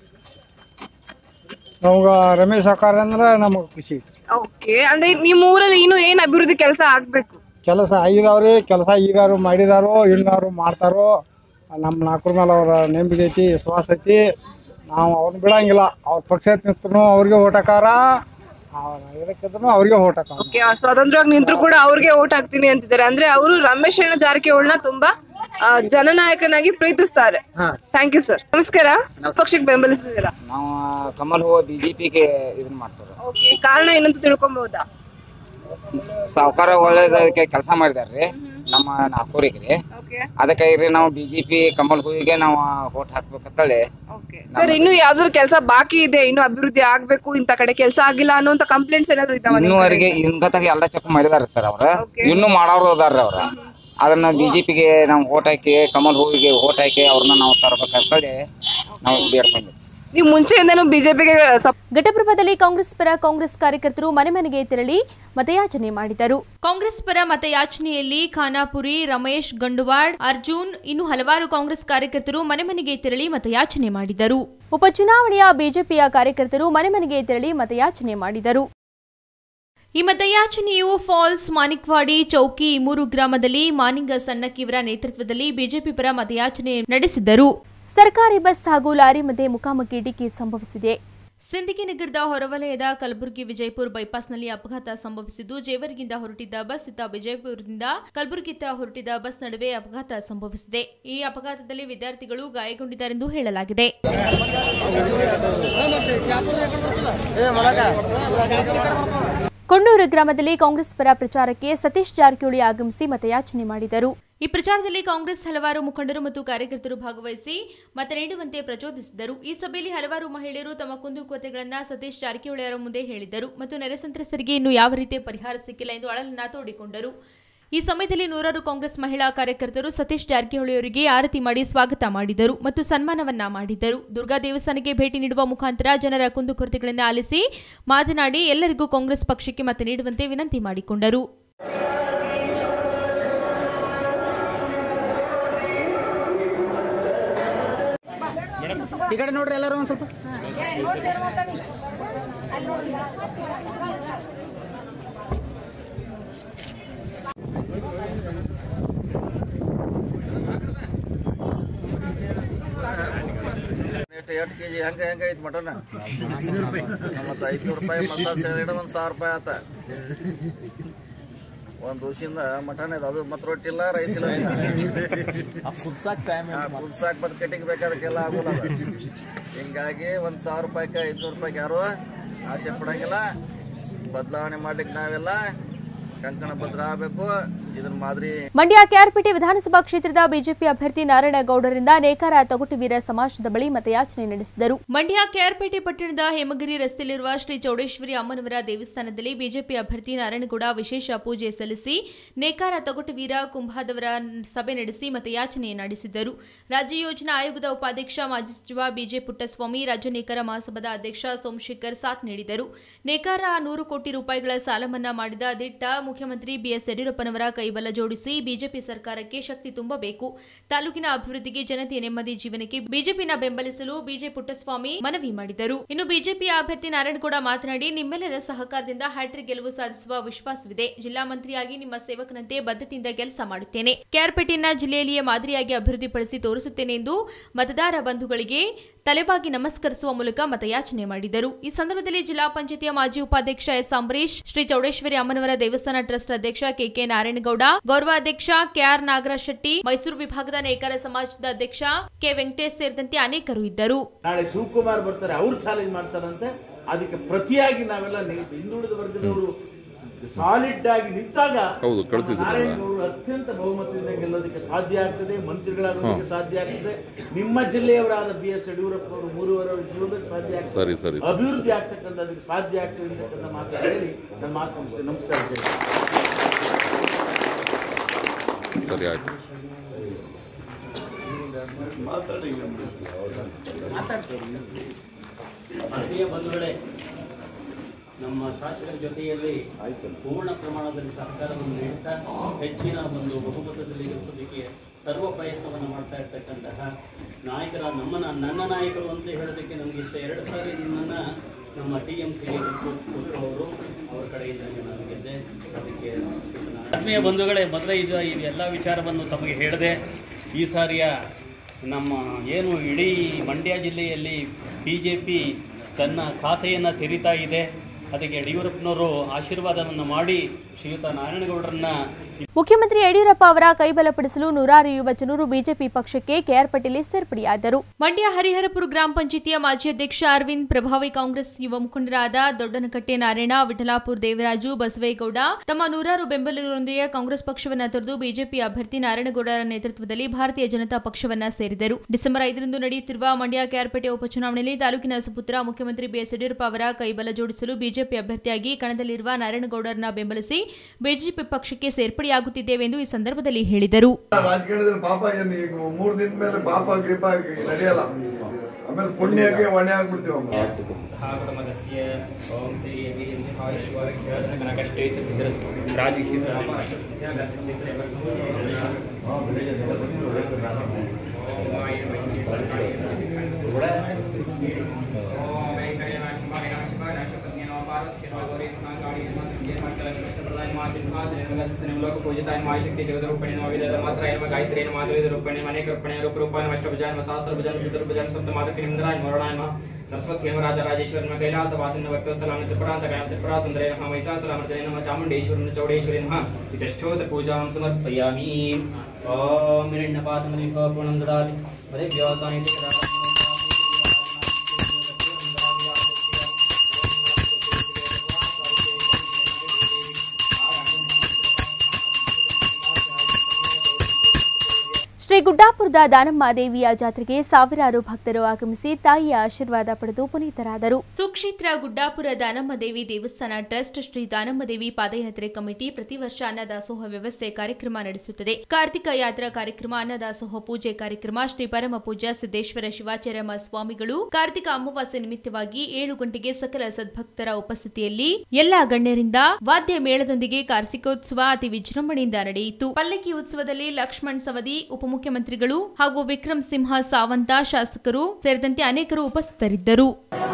ನಮ್ಗ ರಮೇಶ್ ಸಾಕಾರ ಅಂದ್ರೆ ನಮಗೆ ಖುಷಿ ಐತಿ ಓಕೆ ಅಂದ್ರೆ ನಿಮ್ಮ ಊರಲ್ಲಿ ಇನ್ನು ಏನ್ ಅಭಿವೃದ್ಧಿ ಕೆಲಸ ಆಗ್ಬೇಕು ಕೆಲಸ ಆಗಿದಾವ್ರಿ ಕೆಲಸ ಈಗಾರು ಮಾಡಿದಾರೋ ಇನ್ನಾರು ಮಾಡ್ತಾರೋ ನಮ್ಮ ನಾಲ್ಕರ ಮೇಲೆ ಅವ್ರ ನಂಬಿಕೆ ಐತಿ ವಿಶ್ವಾಸ ಐತಿ ನಾವು ಅವ್ರನ್ನ ಬಿಡಂಗಿಲ್ಲ ಅವ್ರ ಪಕ್ಷ ನಿಂತ್ರು ಅವ್ರಿಗೆ ಓಟ್ ಹಾಕಾರ ಇದಕ್ಕಿದ್ರು ಅವ್ರಿಗೆ ಓಟ್ ಹಾಕಾರ ಓಕೆ ಸ್ವತಂತ್ರವಾಗಿ ನಿಂತ್ರು ಕೂಡ ಅವ್ರಿಗೆ ಓಟ್ ಹಾಕ್ತೀನಿ ಅಂತಿದ್ದಾರೆ ಅಂದ್ರೆ ಅವರು ರಮೇಶ್ ಅಣ್ಣ ಜಾರಕಿಹೊಳಿನ ತುಂಬಾ ಆ, ಜನನಾಯಕನಾಗಿ ಪ್ರೀತಿಸ್ತಾರೆ ಥ್ಯಾಂಕ್ ಯು ಸರ್ ನಮಸ್ಕಾರ ಪಕ್ಷಕ್ಕೆ ಬೆಂಬಲಿಸಿದ್ದೀರಾ ನಾವು ಕಮಲ್ ಹೂವ ಬಿಜೆಪಿಗೆ ಇದನ್ನ ಮಾಡ್ತಾರೆ ಓಕೆ ಕಾರಣ ಏನಂತ ತಿಳ್ಕೊಬಹುದಾ ಸಾವುಕಾರ ಒಳ್ಳೇದಕ್ಕೆ ಕೆಲಸ ಮಾಡಿದಾರ್ರಿ ನಮ್ಮ ನಾಲ್ಕೂರಿಗೆ ರೀ ಅದಕ್ಕಾಗಿ ರೀ ನಾವು ಬಿಜೆಪಿ ಕಮಲ್ ಹೂವಿಗೆ ನಾವು ಓಟ್ ಹಾಕ್ಬೇಕಂತೇಳಿ ಸರ್ ಇನ್ನು ಯಾವ್ದಾದ್ರು ಕೆಲಸ ಬಾಕಿ ಇದೆ ಇನ್ನು ಅಭಿವೃದ್ಧಿ ಆಗ್ಬೇಕು ಇಂತ ಕಡೆ ಕೆಲಸ ಆಗಿಲ್ಲ ಅನ್ನೋಂತ ಕಂಪ್ಲೇಂಟ್ಸ್ ಏನಾದ್ರು ಇದಾವ ಇನ್ನೂವರೆಗೆ ಇನ್ಗತಾಗ ಎಲ್ಲ ಚೆಕ್ ಮಾಡಿದಾರ ಸರ್ ಅವ್ರ ಇನ್ನೂ ಮಾಡೋರು ಅದಾರ ಅವ್ರ ಅದನ್ನ ಬಿಜೆಪಿಗೆ ನಾವು ಓಟ್ ಹಾಕಿ ಕಮಲ್ ಹೂವಿಗೆ ಓಟ್ ಹಾಕಿ ಅವ್ರನ್ನ ನಾವು ತರ್ಬೇಕಂತೇಳಿ ನಾವು ಬೇಡ್ಕೊಂಡ್ವಿ ನೀವು ಮುಂಚೆಯಿಂದನೂ ಬಿಜೆಪಿಗೆ ಘಟಪ್ರಭಾದಲ್ಲಿ ಕಾಂಗ್ರೆಸ್ ಪರ ಕಾಂಗ್ರೆಸ್ ಕಾರ್ಯಕರ್ತರು ಮನೆ ಮನೆಗೆ ತೆರಳಿ ಮತಯಾಚನೆ ಮಾಡಿದರು ಕಾಂಗ್ರೆಸ್ ಪರ ಮತಯಾಚನೆಯಲ್ಲಿ ಖಾನಾಪುರಿ ರಮೇಶ್ ಗಂಡುವಾಡ್ ಅರ್ಜುನ್ ಇನ್ನು ಹಲವಾರು ಕಾಂಗ್ರೆಸ್ ಕಾರ್ಯಕರ್ತರು ಮನೆ ಮನೆಗೆ ತೆರಳಿ ಮತಯಾಚನೆ ಮಾಡಿದರು ಉಪಚುನಾವಣೆಯ ಬಿಜೆಪಿಯ ಕಾರ್ಯಕರ್ತರು ಮನೆ ಮನೆಗೆ ತೆರಳಿ ಮತಯಾಚನೆ ಮಾಡಿದರು ಈ ಮತಯಾಚನೆಯು ಫಾಲ್ಸ್ ಮಾನಿಕ್ವಾಡಿ ಚೌಕಿ ಈ ಮೂರು ಗ್ರಾಮದಲ್ಲಿ ಮಾನಿಂಗ ಸಣ್ಣಕ್ಕಿವರ ನೇತೃತ್ವದಲ್ಲಿ ಬಿಜೆಪಿ ಪರ ಮತಯಾಚನೆ ನಡೆಸಿದರು ಸರ್ಕಾರಿ ಬಸ್ ಹಾಗೂ ಲಾರಿ ಮಧ್ಯೆ ಮುಖಾಮುಖಿ ಡಿಕ್ಕಿ ಸಂಭವಿಸಿದೆ ಸಿಂದಗಿ ನಗರದ ಹೊರವಲಯದ ಕಲಬುರಗಿ ವಿಜಯಪುರ ಬೈಪಾಸ್ನಲ್ಲಿ ಅಪಘಾತ ಸಂಭವಿಸಿದ್ದು ಜೇವರ್ಗಿಂದ ಹೊರಟಿದ್ದ ಬಸ್ ಇತ್ತ ವಿಜಯಪುರದಿಂದ ಕಲಬುರಗಿತ್ತ ಹೊರಟಿದ್ದ ಬಸ್ ನಡುವೆ ಅಪಘಾತ ಸಂಭವಿಸಿದೆ ಈ ಅಪಘಾತದಲ್ಲಿ ವಿದ್ಯಾರ್ಥಿಗಳು ಗಾಯಗೊಂಡಿದ್ದಾರೆಂದು ಹೇಳಲಾಗಿದೆ ಕೊಂಡೂರು ಗ್ರಾಮದಲ್ಲಿ ಕಾಂಗ್ರೆಸ್ ಪರ ಪ್ರಚಾರಕ್ಕೆ ಸತೀಶ್ ಜಾರಕಿಹೊಳಿ ಆಗಮಿಸಿ ಮತಯಾಚನೆ ಮಾಡಿದರು ಈ ಪ್ರಚಾರದಲ್ಲಿ ಕಾಂಗ್ರೆಸ್ ಹಲವಾರು ಮುಖಂಡರು ಮತ್ತು ಕಾರ್ಯಕರ್ತರು ಭಾಗವಹಿಸಿ ಮತ ನೀಡುವಂತೆ ಪ್ರಚೋದಿಸಿದರು ಈ ಸಭೆಯಲ್ಲಿ ಹಲವಾರು ಮಹಿಳೆಯರು ತಮ್ಮ ಕುಂದುಕೊರತೆಗಳನ್ನು ಸತೀಶ್ ಜಾರಕಿಹೊಳಿ ಅವರ ಮುಂದೆ ಹೇಳಿದರು ಮತ್ತು ನೆರೆ ಸಂತ್ರಸ್ತರಿಗೆ ಇನ್ನೂ ಯಾವ ರೀತಿಯ ಪರಿಹಾರ ಸಿಕ್ಕಿಲ್ಲ ಎಂದು ಅಳಲನ್ನ ತೋಡಿಕೊಂಡರು ಈ ಸಮಯದಲ್ಲಿ ನೂರಾರು ಕಾಂಗ್ರೆಸ್ ಮಹಿಳಾ ಕಾರ್ಯಕರ್ತರು ಸತೀಶ್ ಜಾರಕಿಹೊಳಿ ಅವರಿಗೆ ಆರತಿ ಮಾಡಿ ಸ್ವಾಗತ ಮಾಡಿದರು ಮತ್ತು ಸನ್ಮಾನವನ್ನ ಮಾಡಿದರು ದುರ್ಗಾ ದೇವಸ್ಥಾನಕ್ಕೆ ಭೇಟಿ ನೀಡುವ ಮುಖಾಂತರ ಜನರ ಕುಂದುಕೊರತೆಗಳನ್ನು ಆಲಿಸಿ ಮಾತನಾಡಿ ಎಲ್ಲರಿಗೂ ಕಾಂಗ್ರೆಸ್ ಪಕ್ಷಕ್ಕೆ ಮತ ನೀಡುವಂತೆ ವಿನಂತಿ ಮಾಡಿಕೊಂಡರು ಈ ಕಡೆ ನೋಡ್ರಿ ಎಲ್ಲರೂ ಒಂದ್ ಸ್ವಲ್ಪ ಎಷ್ಟು ಎಷ್ಟು ಕೆ ಜಿ ಹೆಂಗೆ ಹೆಂಗೆ ಐತಿ ಮಟನ್ ಮತ್ತು ಐದುನೂರು ರೂಪಾಯಿ ಮಸಾಲೆ ಸೇರಿ ಒಂದು ಸಾವಿರ ರೂಪಾಯಿ ಆತ ಒಂದು ವರ್ಷದಿಂದ ಮಟನ್ ಇದೆ ಅದು ಮತ್ತೆ ರೊಟ್ಟಿ ಇಲ್ಲ ರೈಸ್ ಇಲ್ಲ ಕುದ್ಸಾಕ್ ಮತ್ತೆ ಕಟ್ಟಿಗೆ ಬೇಕಾದಕ್ಕೆಲ್ಲ ಆಗೋಲ್ಲ ಅದು. ಹಿಂಗಾಗಿ ಒಂದು ಸಾವಿರ ರೂಪಾಯಿಗೆ ಐದುನೂರು ರೂಪಾಯಿಗೆ ಯಾರು ಆಸೆ ಪಡಂಗಿಲ್ಲ ಬದಲಾವಣೆ ಮಾಡ್ಲಿಕ್ಕೆ ನಾವೆಲ್ಲ ಕಂಕಣ ಭದ್ರ ಆಗಬೇಕು ಇದನ್ನ ಮಾದರಿ ಮಂಡ್ಯ ಕೆಆರ್ಪೇಟೆ ವಿಧಾನಸಭಾ ಕ್ಷೇತ್ರದ ಬಿಜೆಪಿ ಅಭ್ಯರ್ಥಿ ನಾರಾಯಣಗೌಡರಿಂದ ನೇಕಾರ ತೊಗಟುವೀರ ಸಮಾಜದ ಬಳಿ ಮತಯಾಚನೆ ನಡೆಸಿದರು ಮಂಡ್ಯ ಕೆಆರ್ಪೇಟೆ ಪಟ್ಟಣದ ಹೇಮಗಿರಿ ರಸ್ತೆಯಲ್ಲಿರುವ ಶ್ರೀ ಚೌಡೇಶ್ವರಿ ಅಮ್ಮನವರ ದೇವಸ್ಥಾನದಲ್ಲಿ ಬಿಜೆಪಿ ಅಭ್ಯರ್ಥಿ ನಾರಾಯಣಗೌಡ ವಿಶೇಷ ಪೂಜೆ ಸಲ್ಲಿಸಿ ನೇಕಾರ ತೊಗಟುವೀರ ಕುಂಭಾದವರ ಸಭೆ ನಡೆಸಿ ಮತಯಾಚನೆ ನಡೆಸಿದರು ರಾಜ್ಯ ಯೋಜನಾ ಆಯೋಗದ ಉಪಾಧ್ಯಕ್ಷ ಮಾಜಿ ಸಚಿವ ಬಿಜೆ ಪುಟ್ಟಸ್ವಾಮಿ ರಾಜ್ಯ ನೇಕಾರ ಮಹಾಸಭಾದ ಅಧ್ಯಕ್ಷ ಸೋಮಶೇಖರ್ ಸಾಥ್ ನೀಡಿದರು ನೇಕಾರ ನೂರು ಕೋಟಿ ರೂಪಾಯಿಗಳ ಸಾಲ ಮನ್ನಾ ಮಾಡಿದ ದಿಟ್ಟ ಮುಖ್ಯಮಂತ್ರಿ ಬಿಎಸ್ ಯಡಿಯೂರಪ್ಪನವರ ಕೈ ಕೈಬಲ ಜೋಡಿಸಿ ಬಿಜೆಪಿ ಸರ್ಕಾರಕ್ಕೆ ಶಕ್ತಿ ತುಂಬಬೇಕು ತಾಲೂಕಿನ ಅಭಿವೃದ್ಧಿಗೆ ಜನತೆಯ ನೆಮ್ಮದಿ ಜೀವನಕ್ಕೆ ಬಿಜೆಪಿನ ಬೆಂಬಲಿಸಲು ಬಿಜೆ ಪುಟ್ಟಸ್ವಾಮಿ ಮನವಿ ಮಾಡಿದರು ಇನ್ನು ಬಿಜೆಪಿಯ ಅಭ್ಯರ್ಥಿ ನಾರಾಯಣಗೌಡ ಮಾತನಾಡಿ ನಿಮ್ಮೆಲ್ಲರ ಸಹಕಾರದಿಂದ ಹ್ಯಾಟ್ರಿಕ್ ಗೆಲುವು ಸಾಧಿಸುವ ವಿಶ್ವಾಸವಿದೆ ಜಿಲ್ಲಾ ಮಂತ್ರಿಯಾಗಿ ನಿಮ್ಮ ಸೇವಕನಂತೆ ಬದ್ಧತೆಯಿಂದ ಕೆಲಸ ಮಾಡುತ್ತೇನೆ ಕೆಆರ್ಪೇಟೆಯನ್ನ ಜಿಲ್ಲೆಯಲ್ಲಿಯೇ ಮಾದರಿಯಾಗಿ ಅಭಿವೃದ್ಧಿಪಡಿಸಿ ತೋರಿಸುತ್ತೇನೆ ಎಂದು ಮತದಾರ ಬಂಧುಗಳಿಗೆ ತಲೆಬಾಗಿ ನಮಸ್ಕರಿಸುವ ಮೂಲಕ ಮತಯಾಚನೆ ಮಾಡಿದರು ಈ ಸಂದರ್ಭದಲ್ಲಿ ಜಿಲ್ಲಾ ಪಂಚಾಯತಿಯ ಮಾಜಿ ಉಪಾಧ್ಯಕ್ಷ ಎಸ್ ಅಂಬರೀಶ್ ಶ್ರೀ ಚೌಡೇಶ್ವರಿ ಅಮ್ಮನವರ ದೇವಸ್ಥಾನ ಟ್ರಸ್ಟ್ ಅಧ್ಯಕ್ಷ ಕೆಕೆ ನಾರಾಯಣಗೌಡ ಗೌರವಾಧ್ಯಕ್ಷ ಕೆಆರ್ ನಾಗರಾಜ್ ಶೆಟ್ಟಿ ಮೈಸೂರು ವಿಭಾಗದ ನೇಕಾರ ಸಮಾಜದ ಅಧ್ಯಕ್ಷ ಕೆ ವೆಂಕಟೇಶ್ ಸೇರಿದಂತೆ ಅನೇಕರು ಇದ್ದರು ನಾಳೆ ಶಿವಕುಮಾರ್ ಬರ್ತಾರೆ ಅವ್ರು ಚಾಲೆಂಜ್ ಮಾಡ್ತಾರಂತೆ ಅದಕ್ಕೆ ಪ್ರತಿಯಾಗಿ ನಾವೆಲ್ಲ ನಿ- ಹಿಂದುಳಿದ ವರ್ಗದವರು ಸಾಲಿಡ್ ಆಗಿ ನಿಂತಾಗ ಹೌದು, ಕಳ್ಸಿದ್ರು ಅಲ್ಲ. ನಾರಾಯಣಗೌಡರು ಅತ್ಯಂತ ಬಹುಮತದಿಂದ ಗೆಲ್ಲೋದಕ್ಕೆ ಸಾಧ್ಯ ಆಗ್ತದೆ ಮಂತ್ರಿಗಳಾಗೋದಕ್ಕೆ ಸಾಧ್ಯ ಆಗ್ತದೆ ನಿಮ್ಮ ಜಿಲ್ಲೆಯವರಾದ ಬಿ ಎಸ್ ಯಡಿಯೂರಪ್ಪನವರು ಮೂರುವರೆ ವರ್ಷ ಇರೋದಕ್ಕೆ ಸಾಧ್ಯ ಸರಿ, ಆಗ್ತದೆ ಸರಿ. ಅಭಿವೃದ್ಧಿ ಆಗ್ತಕ್ಕಂಥದಕ್ಕೆ ಸಾಧ್ಯ ಆಗ್ತದೆ ಅಂತಕ್ಕಂಥ ಮಾತು ಹೇಳಿ ನನ್ನ ಮಾತು ಮುಗಿಸ್ತೇನೆ ನಮಸ್ಕಾರ ಜೈ ಹಿಂದ್. ಸರಿ ಆಯ್ತು ಆತ್ಮೀಯ ಬಂಧುಗಳೇ ನಮ್ಮ ಶಾಸಕರ ಜೊತೆಯಲ್ಲಿ ಪೂರ್ಣ ಪ್ರಮಾಣದಲ್ಲಿ ಸಹಕಾರವನ್ನು ನೀಡ್ತಾ ಹೆಚ್ಚಿನ ಒಂದು ಬಹುಮತದಲ್ಲಿ ಗೆಲ್ಲಿಸೋದಕ್ಕೆ ಸರ್ವ ಪ್ರಯತ್ನವನ್ನು ಮಾಡ್ತಾ ಇರ್ತಕ್ಕಂತಹ ನಾಯಕರ ನಮ್ಮನ್ನ ನನ್ನ ನಾಯಕರು ಅಂತ ಹೇಳೋದಕ್ಕೆ ನಮಗೆ ಇಷ್ಟ ಎರಡು ಸಾರಿ ನಿಮ್ಮನ್ನ ನಮ್ಮ ಟಿ ಎಂ ಸಿಗೆ ಅವರು ಅವರ ಕಡೆಯಿಂದ ನಾನು ಗೆದ್ದೆ ಅದಕ್ಕೆ ಆತ್ಮೀಯ ಬಂಧುಗಳೇ ಮೊದಲೇ ಇದು ಈ ಎಲ್ಲ ವಿಚಾರವನ್ನು ತಮಗೆ ಹೇಳಿದೆ ಈ ಸಾರಿಯ ನಮ್ಮ ಏನು ಇಡೀ ಮಂಡ್ಯ ಜಿಲ್ಲೆಯಲ್ಲಿ ಬಿ ಜೆ ಪಿ ತನ್ನ ಖಾತೆಯನ್ನು ತೆರೀತಾ ಇದೆ ಅದಕ್ಕೆ ಯಡಿಯೂರಪ್ಪನವರು ಆಶೀರ್ವಾದವನ್ನು ಮಾಡಿ ಶ್ರೀಯುತ ನಾರಾಯಣಗೌಡರನ್ನ ಮುಖ್ಯಮಂತ್ರಿ ಯಡಿಯೂರಪ್ಪ ಅವರ ಕೈಬಲಪಡಿಸಲು ನೂರಾರು ಯುವ ಜನರು ಬಿಜೆಪಿ ಪಕ್ಷಕ್ಕೆ ಕೆಆರ್ ಪಟೇಲ್ ಸೇರ್ಪಡೆಯಾದರು ಮಂಡ್ಯ ಹರಿಹರಪುರ ಗ್ರಾಮ ಪಂಚಾಯಿತಿಯ ಮಾಜಿ ಅಧ್ಯಕ್ಷ ಅರವಿಂದ್ ಪ್ರಭಾವಿ ಕಾಂಗ್ರೆಸ್ ಯುವ ಮುಖಂಡರಾದ ದೊಡ್ಡನಕಟ್ಟೆ ನಾರಾಯಣ ವಿಠಲಾಪುರ ದೇವರಾಜು ಬಸವೇಗೌಡ ತಮ್ಮ ನೂರಾರು ಬೆಂಬಲಿಗರೊಂದಿಗೆ ಕಾಂಗ್ರೆಸ್ ಪಕ್ಷವನ್ನ ತೊರೆದು ಬಿಜೆಪಿ ಅಭ್ಯರ್ಥಿ ನಾರಾಯಣಗೌಡರ ನೇತೃತ್ವದಲ್ಲಿ ಭಾರತೀಯ ಜನತಾ ಪಕ್ಷವನ್ನ ಸೇರಿದರು ಡಿಸೆಂಬರ್ ಐದರಂದು ನಡೆಯುತ್ತಿರುವ ಮಂಡ್ಯ ಕೆಆರ್ಪೇಟೆ ಉಪಚುನಾವಣೆಯಲ್ಲಿ ತಾಲೂಕಿನ ಸುಪುತ್ರ ಮುಖ್ಯಮಂತ್ರಿ ಬಿಎಸ್ ಯಡಿಯೂರಪ್ಪ ಅವರ ಕೈಬಲ ಜೋಡಿಸಲು ಬಿಜೆಪಿ ಅಭ್ಯರ್ಥಿಯಾಗಿ ಕಣದಲ್ಲಿರುವ ನಾರಾಯಣಗೌಡರನ್ನ ಬೆಂಬಲಿಸಿ ಬಿಜೆಪಿ ಪಕ್ಷಕ್ಕೆ ಸೇರ್ಪಡೆಯಾಗುತ್ತಿದ್ದೇವೆ ಎಂದು ಈ ಸಂದರ್ಭದಲ್ಲಿ ಹೇಳಿದರು ರಾಜಕೀಯದಲ್ಲಿ ಪಾಪ ಏನು ಈಗ ಮೂರ್ ದಿನದ ಮೇಲೆ ಪಾಪ ಗ್ರಿಪ ನಡೆಯಲ್ಲ ಆಮೇಲೆ ಪುಣ್ಯಕ್ಕೆ ಹೊಣೆ ಆಗ್ಬಿಡ್ತೀವಮ್ಮ ಸಹಕರ್ಮದಸ್ಯ ಓಂ ಶ್ರೀ ಆಯುಷ್ವಾರಕಷ್ಟೇ ಸಿದ್ಧರಸ್ತು ರಾಜಕೀಯ పూజితాయ మాయశక్తి జగదరూపిణి నవవిధ మాత్రాయ గాయత్రి మాధురి రూపిణి అనేక రూపిణి రూప రూపాయ అష్టభుజాయ సహస్రభుజాయ చతుర్భుజాయ సప్తమాతృ నిమిందరాయ మరణాయ सरस्वती राज राजेश्वर नम कैलास वासिन वक्तस्थलाम त्रिपुरांत गायम त्रिपुरा सुंदरे नमः महिषासुरमर्दने नमः चामुंडेश्वरी नमः चौडेश्वरी नमः विचष्ठोत पूजां समर्पयामि ॐ हिरण्यपातमलिक पूर्णं ददाति मदेव्यासानि ಶ್ರೀ ಗುಡ್ಡಾಪುರದ ದಾನಮ್ಮ ದೇವಿಯ ಜಾತ್ರೆಗೆ ಸಾವಿರಾರು ಭಕ್ತರು ಆಗಮಿಸಿ ತಾಯಿಯ ಆಶೀರ್ವಾದ ಪಡೆದು ಪುನೀತರಾದರು ಸುಕ್ಷೇತ್ರ ಗುಡ್ಡಾಪುರ ದಾನಮ್ಮ ದೇವಿ ದೇವಸ್ಥಾನ ಟ್ರಸ್ಟ್ ಶ್ರೀ ದಾನಮ್ಮ ದೇವಿ ಪಾದಯಾತ್ರೆ ಕಮಿಟಿ ಪ್ರತಿ ವರ್ಷ ಅನ್ನದಾಸೋಹ ವ್ಯವಸ್ಥೆ ಕಾರ್ಯಕ್ರಮ ನಡೆಸುತ್ತದೆ ಕಾರ್ತಿಕ ಯಾತ್ರಾ ಕಾರ್ಯಕ್ರಮ ಅನ್ನದಾಸೋಹ ಪೂಜೆ ಕಾರ್ಯಕ್ರಮ ಶ್ರೀ ಪರಮ ಪೂಜ್ಯ ಸಿದ್ದೇಶ್ವರ ಶಿವಾಚಾರ್ಯಮ್ಮ ಸ್ವಾಮಿಗಳು ಕಾರ್ತಿಕ ಅಮಾವಾಸ್ಯೆ ನಿಮಿತ್ತವಾಗಿ ಏಳು ಗಂಟೆಗೆ ಸಕಲ ಸದ್ಭಕ್ತರ ಉಪಸ್ಥಿತಿಯಲ್ಲಿ ಎಲ್ಲಾ ಗಣ್ಯರಿಂದ ವಾದ್ಯ ಮೇಳದೊಂದಿಗೆ ಕಾರ್ತಿಕೋತ್ಸವ ಅತಿ ವಿಜೃಂಭಣೆಯಿಂದ ನಡೆಯಿತು ಪಲ್ಲಕ್ಕಿ ಉತ್ಸವದಲ್ಲಿ ಲಕ್ಷ್ಮಣ್ ಸವದಿ ಉಪಮುಖ್ಯಮಂತ್ರಿಗಳು ಹಾಗೂ ವಿಕ್ರಮ್ ಸಿಂಹ ಸಾವಂತ ಶಾಸಕರು ಸೇರಿದಂತೆ ಅನೇಕರು ಉಪಸ್ಥಿತರಿದ್ದರು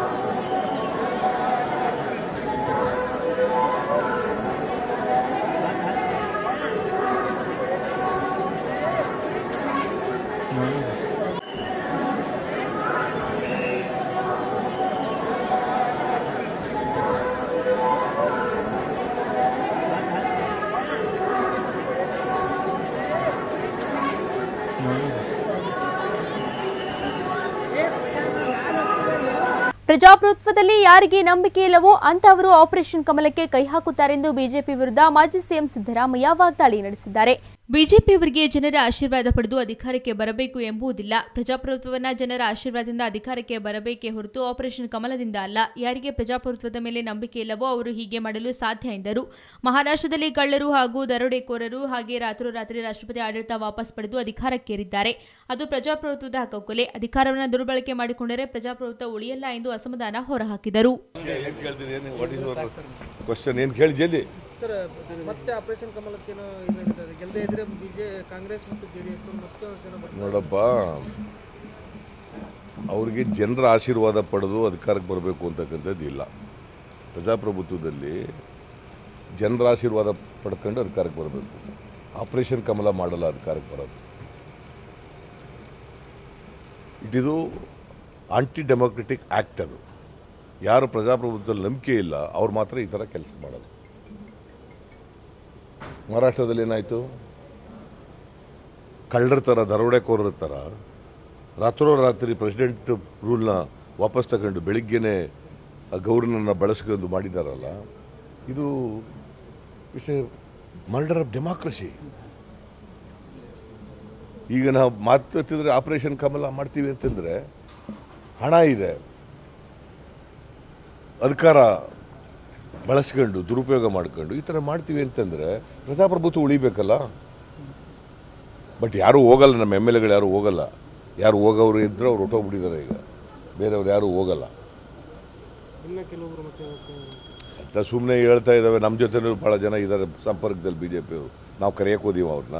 ಪ್ರಜಾಪ್ರಭುತ್ವದಲ್ಲಿ ಯಾರಿಗೆ ನಂಬಿಕೆ ಇಲ್ಲವೋ ಅಂತವರು ಆಪರೇಷನ್ ಕಮಲಕ್ಕೆ ಕೈ ಹಾಕುತ್ತಾರೆಂದು ಬಿಜೆಪಿ ವಿರುದ್ಧ ಮಾಜಿ ಸಿಎಂ ಸಿದ್ದರಾಮಯ್ಯ ವಾಗ್ದಾಳಿ ನಡೆಸಿದ್ದಾರೆ ಬಿಜೆಪಿಯವರಿಗೆ ಜನರ ಆಶೀರ್ವಾದ ಪಡೆದು ಅಧಿಕಾರಕ್ಕೆ ಬರಬೇಕು ಎಂಬುದಿಲ್ಲ ಪ್ರಜಾಪ್ರಭುತ್ವವನ್ನ ಜನರ ಆಶೀರ್ವಾದದಿಂದ ಅಧಿಕಾರಕ್ಕೆ ಬರಬೇಕೇ ಹೊರತು ಆಪರೇಷನ್ ಕಮಲದಿಂದ ಅಲ್ಲ ಯಾರಿಗೆ ಪ್ರಜಾಪ್ರಭುತ್ವದ ಮೇಲೆ ನಂಬಿಕೆ ಇಲ್ಲವೋ ಅವರು ಹೀಗೆ ಮಾಡಲು ಸಾಧ್ಯ ಎಂದರು ಮಹಾರಾಷ್ಟ್ರದಲ್ಲಿ ಕಳ್ಳರು ಹಾಗೂ ದರೋಡೆಕೋರರು ಹಾಗೆ ರಾತ್ರೋರಾತ್ರಿ ರಾಷ್ಟ್ರಪತಿ ಆಡಳಿತ ವಾಪಸ್ ಪಡೆದು ಅಧಿಕಾರಕ್ಕೇರಿದ್ದಾರೆ ಅದು ಪ್ರಜಾಪ್ರಭುತ್ವದ ಹಕ್ಕುಕೊಲೆ ಅಧಿಕಾರವನ್ನು ದುರ್ಬಳಕೆ ಮಾಡಿಕೊಂಡರೆ ಪ್ರಜಾಪ್ರಭುತ್ವ ಉಳಿಯಲ್ಲ ಎಂದು ಅಸಮಾಧಾನ ಹೊರಹಾಕಿದರು ಏನ್ ಕೇಳ್ತೀನಿ ಏನು ವಾಟ್ ಇಸ್ ಯುವರ್ ಕ್ವಶನ್ ಏನು ಕೇಳಿ ಜಲ್ದಿ ಸರ್ ಮತ್ತೆ ಆಪರೇಷನ್ ಕಮಲಕ್ಕೇನೋ ಇದು ನಡೀತದೆ ಗೆಲ್ಲದೆ ಇದ್ರೆ ಬಿಜೆ ಕಾಂಗ್ರೆಸ್ ಮತ್ತು ಜೆ ಡಿ ಎಸ್ ಮತ್ತೆ ಒಂದ್ ಜನ ಬರ್ತಾರೆ. ನೋಡಪ್ಪ ಅವ್ರಿಗೆ ಜನರ ಆಶೀರ್ವಾದ ಪಡೆದು ಅಧಿಕಾರಕ್ಕೆ ಬರಬೇಕು ಅಂತಕ್ಕಂಥದ್ದು ಇಲ್ಲ ಪ್ರಜಾಪ್ರಭುತ್ವದಲ್ಲಿ ಜನರ ಆಶೀರ್ವಾದ ಪಡ್ಕೊಂಡು ಅಧಿಕಾರಕ್ಕೆ ಬರಬೇಕು ಆಪರೇಷನ್ ಕಮಲ ಮಾಡಲ್ಲ ಅಧಿಕಾರಕ್ಕೆ ಬರೋದು ಇಟಿದು ಆಂಟಿ ಡೆಮೋಕ್ರೆಟಿಕ್ ಆ್ಯಕ್ಟ್ ಅದು ಯಾರು ಪ್ರಜಾಪ್ರಭುತ್ವದಲ್ಲಿ ನಂಬಿಕೆ ಇಲ್ಲ ಅವ್ರು ಮಾತ್ರ ಈ ಥರ ಕೆಲಸ ಮಾಡೋದು ಮಹಾರಾಷ್ಟ್ರದಲ್ಲಿ ಏನಾಯಿತು ಕಳ್ಳರ ಥರ ದರೋಡೆಕೋರರ ಥರ ರಾತ್ರೋರಾತ್ರಿ ಪ್ರೆಸಿಡೆಂಟ್ ರೂಲ್ನ ವಾಪಸ್ ತಗೊಂಡು ಬೆಳಿಗ್ಗೆನೆ ಆ ಗೌರ್ನನ್ನ ಬಳಸ್ಕೊಂಡು ಮಾಡಿದಾರಲ್ಲ ಇದು it's a murder of democracy ಈಗ ನಾವು ಮಾತಾಡ್ತಿದ್ರೆ ಆಪರೇಷನ್ ಕಮಲ ಮಾಡ್ತೀವಿ ಅಂತಂದ್ರೆ ಹಣ ಇದೆ ಅಧಿಕಾರ ಬಳಸ್ಕೊಂಡು ದುರುಪಯೋಗ ಮಾಡ್ಕೊಂಡು ಈ ಥರ ಮಾಡ್ತೀವಿ ಅಂತಂದ್ರೆ ಪ್ರಜಾಪ್ರಭುತ್ವ ಉಳಿಬೇಕಲ್ಲ ಬಟ್ ಯಾರೂ ಹೋಗಲ್ಲ ನಮ್ಮ ಎಮ್ ಎಲ್ ಎಗಳು ಯಾರು ಹೋಗಲ್ಲ ಯಾರು ಹೋಗೋರು ಇದ್ರೆ ಅವ್ರು ಹೊಟ್ಟೋಗ್ಬಿಟ್ಟಿದ್ದಾರೆ ಈಗ ಬೇರೆಯವ್ರು ಯಾರು ಹೋಗಲ್ಲ ಇನ್ನ ಕೆಲವೊಬ್ರು ಮತ್ತೆ ಹೋಗ್ತಾರೆ. ಅಂತ ಸುಮ್ಮನೆ ಹೇಳ್ತಾ ಇದ್ದಾವೆ ನಮ್ಮ ಜೊತೆನೂ ಭಾಳ ಜನ ಇದ್ದಾರೆ ಸಂಪರ್ಕದಲ್ಲಿ ಬಿ ಜೆ ಪಿಯವರು ನಾವು ಕರೆಯೋಕೆ ಹೋದೀವಿ ಅವ್ರನ್ನ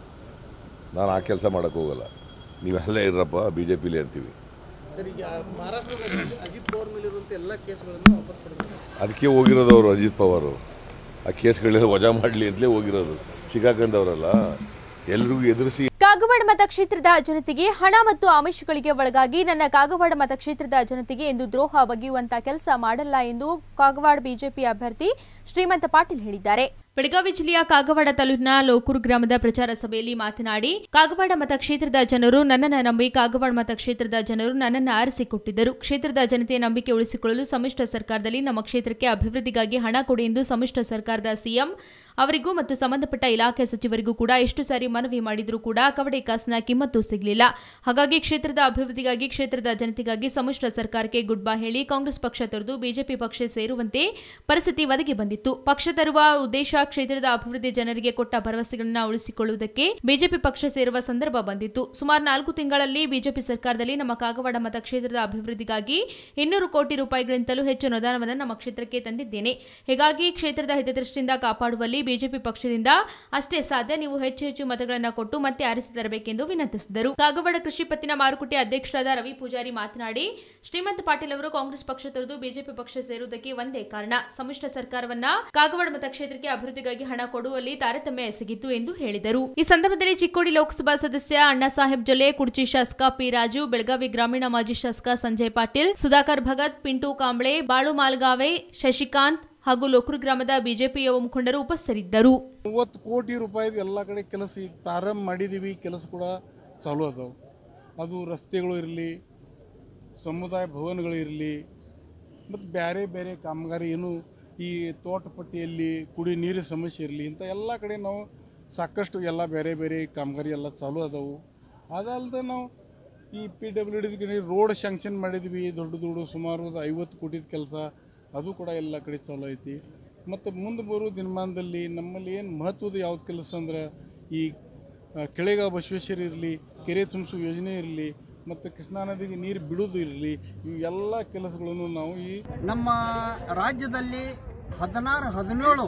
ನಾನು ಆ ಕೆಲಸ ಮಾಡೋಕ್ಕೆ ಹೋಗಲ್ಲ ನೀವೆಲ್ಲ ಇರಪ್ಪ ಬಿ ಜೆ ಪಿಲಿ ಅಂತೀವಿ ಸರ್ ಈಗ ಮಹಾರಾಷ್ಟ್ರದಲ್ಲಿ ಅಜಿತ್ ಪವಾರ್ ಮೇಲೆ ಇರುವಂತ ಎಲ್ಲ ಕೇಸ್ಗಳನ್ನು ವಾಪಸ್ ಪಡೆದಿದ್ದಾರೆ ಅದಕ್ಕೆ ಹೋಗಿರೋದು ಅವರು ಅಜಿತ್ ಪವಾರು ಆ ಕೇಸ್ಗಳೆಲ್ಲ ವಜಾ ಮಾಡಲಿ ಅಂತಲೇ ಹೋಗಿರೋದು ಸಿಗಾಕಂದವರಲ್ಲ ಎಲ್ರಿಗೂ ಎದುರಿಸಿ ಕಾಗವಾಡ ಮತಕ್ಷೇತ್ರದ ಜನತೆಗೆ ಹಣ ಮತ್ತು ಆಮಿಷಗಳಿಗೆ ಒಳಗಾಗಿ ನನ್ನ ಕಾಗವಾಡ ಮತಕ್ಷೇತ್ರದ ಜನತೆಗೆ ಎಂದು ದ್ರೋಹ ಬಗೆಯುವಂತ ಕೆಲಸ ಮಾಡಲ್ಲ ಎಂದು ಕಾಗವಾಡ ಬಿಜೆಪಿ ಅಭ್ಯರ್ಥಿ ಶ್ರೀಮಂತ ಪಾಟೀಲ್ ಹೇಳಿದ್ದಾರೆ ಬೆಳಗಾವಿ ಜಿಲ್ಲೆಯ ಕಾಗವಾಡ ತಾಲೂಕಿನ ಲೋಕೂರು ಗ್ರಾಮದ ಪ್ರಚಾರ ಸಭೆಯಲ್ಲಿ ಮಾತನಾಡಿ ಕಾಗವಾಡ ಮತಕ್ಷೇತ್ರದ ಜನರು ನನ್ನನ್ನು ನಂಬಿ ಕಾಗವಾಡ ಮತಕ್ಷೇತ್ರದ ಜನರು ನನ್ನನ್ನು ಆರಿಸಿಕೊಟ್ಟಿದ್ದರು ಕ್ಷೇತ್ರದ ಜನತೆಯ ನಂಬಿಕೆ ಉಳಿಸಿಕೊಳ್ಳಲು ಸಮ್ಮಿಶ್ರ ಸರ್ಕಾರದಲ್ಲಿ ನಮ್ಮ ಕ್ಷೇತ್ರಕ್ಕೆ ಅಭಿವೃದ್ಧಿಗಾಗಿ ಹಣ ಕೊಡಿ ಎಂದು ಸಮ್ಮಿಶ್ರ ಸರ್ಕಾರದ ಸಿಎಂ ಅವರಿಗೂ ಮತ್ತು ಸಂಬಂಧಪಟ್ಟ ಇಲಾಖೆ ಸಚಿವರಿಗೂ ಕೂಡ ಎಷ್ಟು ಸಾರಿ ಮನವಿ ಮಾಡಿದರೂ ಕೂಡ ಕವಡೆ ಕಾಸಿನ ಕಿಮ್ಮತ್ತು ಸಿಗಲಿಲ್ಲ ಹಾಗಾಗಿ ಕ್ಷೇತ್ರದ ಅಭಿವೃದ್ಧಿಗಾಗಿ ಕ್ಷೇತ್ರದ ಜನತೆಗಾಗಿ ಸಮ್ಮಿಶ್ರ ಸರ್ಕಾರಕ್ಕೆ ಗುಡ್ ಬೈ ಹೇಳಿ ಕಾಂಗ್ರೆಸ್ ಪಕ್ಷ ತೊರೆದು ಬಿಜೆಪಿ ಪಕ್ಷ ಸೇರುವಂತೆ ಪರಿಸ್ಥಿತಿ ಒದಗಿ ಬಂದಿತ್ತು ಪಕ್ಷ ತರುವ ಉದ್ದೇಶ ಕ್ಷೇತ್ರದ ಅಭಿವೃದ್ಧಿ ಜನರಿಗೆ ಕೊಟ್ಟ ಭರವಸೆಗಳನ್ನು ಉಳಿಸಿಕೊಳ್ಳುವುದಕ್ಕೆ ಬಿಜೆಪಿ ಪಕ್ಷ ಸೇರುವ ಸಂದರ್ಭ ಬಂದಿತ್ತು ಸುಮಾರು ನಾಲ್ಕು ತಿಂಗಳಲ್ಲಿ ಬಿಜೆಪಿ ಸರ್ಕಾರದಲ್ಲಿ ನಮ್ಮ ಕಾಗವಾಡ ಮತಕ್ಷೇತ್ರದ ಅಭಿವೃದ್ಧಿಗಾಗಿ ಇನ್ನೂರು ಕೋಟಿ ರೂಪಾಯಿಗಳಿಂತಲೂ ಹೆಚ್ಚು ಅನುದಾನವನ್ನು ನಮ್ಮ ಕ್ಷೇತ್ರಕ್ಕೆ ತಂದಿದ್ದೇನೆ ಹೀಗಾಗಿ ಕ್ಷೇತ್ರದ ಹಿತದೃಷ್ಟಿಯಿಂದ ಕಾಪಾಡುವಲ್ಲಿ ಬಿಜೆಪಿ ಪಕ್ಷದಿಂದ ಅಷ್ಟೇ ಸಾಧ್ಯ ನೀವು ಹೆಚ್ಚು ಹೆಚ್ಚು ಮತಗಳನ್ನು ಕೊಟ್ಟು ಮತ್ತೆ ಆರಿಸಿ ತರಬೇಕೆಂದು ವಿನಂತಿಸಿದರು ಕಾಗವಾಡ ಕೃಷಿ ಪತ್ತಿನ ಮಾರುಕಟ್ಟೆ ಅಧ್ಯಕ್ಷರಾದ ರವಿ ಪೂಜಾರಿ ಮಾತನಾಡಿ ಶ್ರೀಮಂತ್ ಪಾಟೀಲ್ ಅವರು ಕಾಂಗ್ರೆಸ್ ಪಕ್ಷ ತೊರೆದು ಬಿಜೆಪಿ ಪಕ್ಷ ಸೇರುವುದಕ್ಕೆ ಒಂದೇ ಕಾರಣ ಸಮ್ಮಿಶ್ರ ಸರ್ಕಾರವನ್ನ ಕಾಗವಾಡ ಮತಕ್ಷೇತ್ರಕ್ಕೆ ಅಭಿವೃದ್ಧಿಗಾಗಿ ಹಣ ಕೊಡುವಲ್ಲಿ ತಾರತಮ್ಯ ಎಸಗಿತ್ತು ಎಂದು ಹೇಳಿದರು ಈ ಸಂದರ್ಭದಲ್ಲಿ ಚಿಕ್ಕೋಡಿ ಲೋಕಸಭಾ ಸದಸ್ಯ ಅಣ್ಣಾ ಸಾಹೇಬ್ ಜೊಲೆ ಕುಡ್ಚಿ ಶಾಸಕ ಪಿ ರಾಜು ಬೆಳಗಾವಿ ಗ್ರಾಮೀಣ ಮಾಜಿ ಶಾಸಕ ಸಂಜಯ್ ಪಾಟೀಲ್ ಸುಧಾಕರ್ ಭಗತ್ ಪಿಂಟು ಕಾಂಬ್ಳೆ ಬಾಳು ಮಾಲ್ಗಾವೆ ಶಶಿಕಾಂತ್ ಹಾಗೂ ಲೋಕೂರು ಗ್ರಾಮದ ಬಿಜೆಪಿ ಯುವ ಮುಖಂಡರು ಉಪಸ್ಥಿತರಿದ್ದರು ಮೂವತ್ತು ಕೋಟಿ ರೂಪಾಯಿದು ಎಲ್ಲ ಕಡೆ ಕೆಲಸ ಈಗ ಪ್ರಾರಂಭ ಮಾಡಿದ್ದೀವಿ ಕೆಲಸ ಕೂಡ ಚಾಲೂ ಅದಾವೆ ಅದು ರಸ್ತೆಗಳು ಇರಲಿ ಸಮುದಾಯ ಭವನಗಳು ಇರಲಿ ಮತ್ತು ಬೇರೆ ಬೇರೆ ಕಾಮಗಾರಿ ಏನು ಈ ತೋಟಪಟ್ಟಿಯಲ್ಲಿ ಕುಡಿ ನೀರಿನ ಸಮಸ್ಯೆ ಇರಲಿ ಇಂಥ ಎಲ್ಲ ಕಡೆ ನಾವು ಸಾಕಷ್ಟು ಎಲ್ಲ ಬೇರೆ ಬೇರೆ ಕಾಮಗಾರಿ ಎಲ್ಲ ಚಾಲೂ ಅದಾವು ಅದಲ್ಲದೆ ನಾವು ಈ P W D road sanction ಮಾಡಿದ್ವಿ ದೊಡ್ಡ ದೊಡ್ಡ ಸುಮಾರು ಒಂದು ಐವತ್ತು ಕೋಟಿದ ಕೆಲಸ ಅದು ಕೂಡ ಎಲ್ಲ ಕಡೆ ಚಾಲೂ ಐತಿ ಮತ್ತು ಮುಂದೆ ಬರೋ ದಿನಮಾನದಲ್ಲಿ ನಮ್ಮಲ್ಲಿ ಏನು ಮಹತ್ವದ ಯಾವ್ದು ಕೆಲಸ ಅಂದ್ರೆ ಈ ಆ, ಕೆಳೆಗಾಂವ್ ಬಸವೇಶ್ವರ ಇರಲಿ ಕೆರೆ ತುಂಬಿಸೋ ಯೋಜನೆ ಇರಲಿ ಮತ್ತು ಕೃಷ್ಣಾ ನದಿಗೆ ನೀರು ಬಿಡೋದು ಇರಲಿ ಇವು ಎಲ್ಲ ಕೆಲಸಗಳನ್ನು ನಾವು ಈ ನಮ್ಮ ರಾಜ್ಯದಲ್ಲಿ ಹದಿನಾರು ಹದಿನೇಳು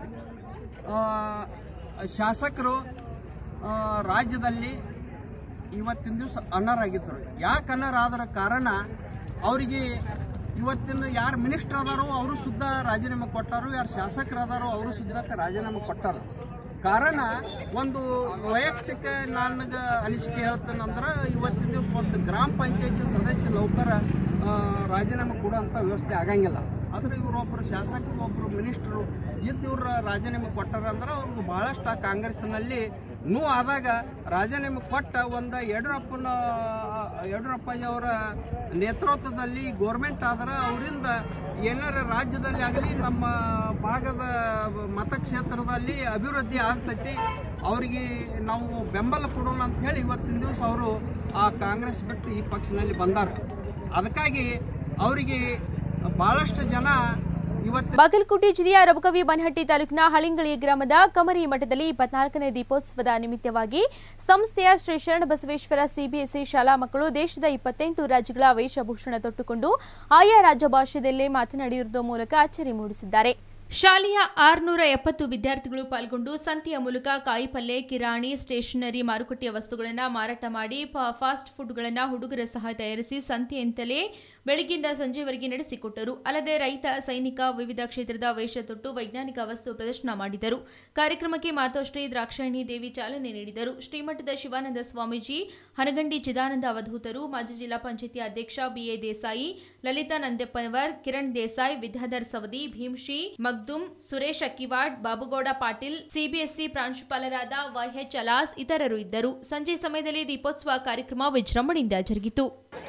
ಆ, ಶಾಸಕರು ಆ, ರಾಜ್ಯದಲ್ಲಿ ಇವತ್ತಿನ ದಿವಸ ಅನರ್ಹರಾಗಿದ್ದರು ಯಾಕೆ ಅನರ್ಹರಾದರ ಕಾರಣ ಅವರಿಗೆ ಇವತ್ತಿನ ಯಾರು ಮಿನಿಸ್ಟರ್ ಅದಾರೋ ಅವರು ಸುದ್ದ ರಾಜೀನಾಮೆ ಕೊಟ್ಟಾರು ಯಾರು ಶಾಸಕರದಾರೋ ಅವರು ಸುದ್ದ ರಾಜೀನಾಮೆ ಕೊಟ್ಟಾರು ಕಾರಣ ಒಂದು ವೈಯಕ್ತಿಕ ನನಗೆ ಅನಿಸಿಕೆ ಹೇಳ್ತೇನೆಂದ್ರೆ ಇವತ್ತಿನ ದಿವಸ ಒಂದು ಗ್ರಾಮ ಪಂಚಾಯತ್ ಸದಸ್ಯ ನೌಕರ ಆ, ರಾಜೀನಾಮೆ ಕೊಡುವಂಥ ವ್ಯವಸ್ಥೆ ಆಗಂಗಿಲ್ಲ ಆದರೆ ಇವರೊಬ್ಬರು ಶಾಸಕರು ಒಬ್ಬರು ಮಿನಿಸ್ಟರು ಇದ್ದು ಇವ್ರ ರಾಜೀನಾಮೆ ಕೊಟ್ಟಾರ ಅಂದ್ರೆ ಅವ್ರಿಗೆ ಭಾಳಷ್ಟು ಆ ಕಾಂಗ್ರೆಸ್ನಲ್ಲಿ ನೋವು ಆದಾಗ ರಾಜೀನಾಮೆ ಕೊಟ್ಟ ಒಂದು ಯಡಿಯೂರಪ್ಪನ ಯಡಿಯೂರಪ್ಪಾಜಿ ಅವರ ನೇತೃತ್ವದಲ್ಲಿ ಗೋರ್ಮೆಂಟ್ ಆದ್ರೆ ಅವರಿಂದ ಏನಾರ ರಾಜ್ಯದಲ್ಲಿ ಆಗಲಿ ನಮ್ಮ ಭಾಗದ ಮತಕ್ಷೇತ್ರದಲ್ಲಿ ಅಭಿವೃದ್ಧಿ ಆಗ್ತೈತಿ ಅವರಿಗೆ ನಾವು ಬೆಂಬಲ ಕೊಡೋಣ ಅಂತ ಹೇಳಿ ಇವತ್ತಿನ ದಿವಸ ಅವರು ಆ ಕಾಂಗ್ರೆಸ್ ಬಿಟ್ಟು ಈ ಪಕ್ಷದಲ್ಲಿ ಬಂದಾರ ಅದಕ್ಕಾಗಿ ಅವರಿಗೆ ಭಾಳಷ್ಟು ಜನ ಇವತ್ತು ಬಾಗಲಕೋಟೆ ಜಿಲ್ಲೆಯ ರಬಕವಿ ಬನಹಟ್ಟಿ ತಾಲೂಕಿನ ಹಳಿಂಗಳಿ ಗ್ರಾಮದ ಕಮರಿ ಮಠದಲ್ಲಿ ಇಪ್ಪತ್ನಾಲ್ಕನೇ ದೀಪೋತ್ಸವದ ನಿಮಿತ್ತವಾಗಿ ಸಂಸ್ಥೆಯ ಶ್ರೀ ಶರಣ ಬಸವೇಶ್ವರ ಸಿಬಿಎಸ್ಇ ಶಾಲಾ ಮಕ್ಕಳು ದೇಶದ ಇಪ್ಪತ್ತೆಂಟು ರಾಜ್ಯಗಳ ವೇಷಭೂಷಣ ತೊಟ್ಟುಕೊಂಡು ಆಯಾ ರಾಜ್ಯ ಭಾಷೆಯಲ್ಲೇ ಮಾತನಾಡಿರುವುದರ ಮೂಲಕ ಅಚ್ಚರಿ ಮೂಡಿಸಿದ್ದಾರೆ ಶಾಲೆಯ ಆರುನೂರ ಎಪ್ಪತ್ತು ವಿದ್ಯಾರ್ಥಿಗಳು ಪಾಲ್ಗೊಂಡು ಸಂತೆಯ ಮೂಲಕ ಕಾಯಿಪಲ್ಯ ಕಿರಾಣಿ ಸ್ಟೇಷನರಿ ಮಾರುಕಟ್ಟೆಯ ವಸ್ತುಗಳನ್ನು ಮಾರಾಟ ಮಾಡಿ ಪ- ಫಾಸ್ಟ್ ಫುಡ್ಗಳನ್ನು ಹುಡುಗರ ಸಹ ತಯಾರಿಸಿ ಸಂತೆಯಂತಲೇ ಬೆಳಗ್ಗಿಂದ ಸಂಜೆವರೆಗೆ ನಡೆಸಿಕೊಟ್ಟರು ಅಲ್ಲದೆ ರೈತ ಸೈನಿಕ ವಿವಿಧ ಕ್ಷೇತ್ರದ ವೇಷ ತೊಟ್ಟು ವೈಜ್ಞಾನಿಕ ವಸ್ತು ಪ್ರದರ್ಶನ ಮಾಡಿದರು ಕಾರ್ಯಕ್ರಮಕ್ಕೆ ಮಾತೋಶ್ರೀ ದ್ರಾಕ್ಷಾಯಣಿ ದೇವಿ ಚಾಲನೆ ನೀಡಿದರು ಶ್ರೀಮಠದ ಶಿವಾನಂದ ಸ್ವಾಮೀಜಿ ಹನಗಂಡಿ ಚಿದಾನಂದ ಅವಧೂತರು ಮಾಜಿ ಜಿಲ್ಲಾ ಪಂಚಾಯತಿ ಅಧ್ಯಕ್ಷ ಬಿಎ ದೇಸಾಯಿ ಲಲಿತಾ ನಂದಪ್ಪನವರ್ ಕಿರಣ್ ದೇಸಾಯಿ ವಿದ್ಯಾಧರ್ ಸವದಿ ಭೀಮ್ಶಿ ಮಗ್ದುಮ್ ಸುರೇಶ್ ಅಕ್ಕಿವಾಡ್ ಬಾಬುಗೌಡ ಪಾಟೀಲ್ ಸಿಬಿಎಸ್ಇ ಪ್ರಾಂಶುಪಾಲರಾದ ವೈಎಚ್ ಅಲಾಸ್ ಇತರರು ಇದ್ದರು ಸಂಜೆ ಸಮಯದಲ್ಲಿ ದೀಪೋತ್ಸವ ಕಾರ್ಯಕ್ರಮ ವಿಜೃಂಭಣೆಯಿಂದ ಜರುಗಿತು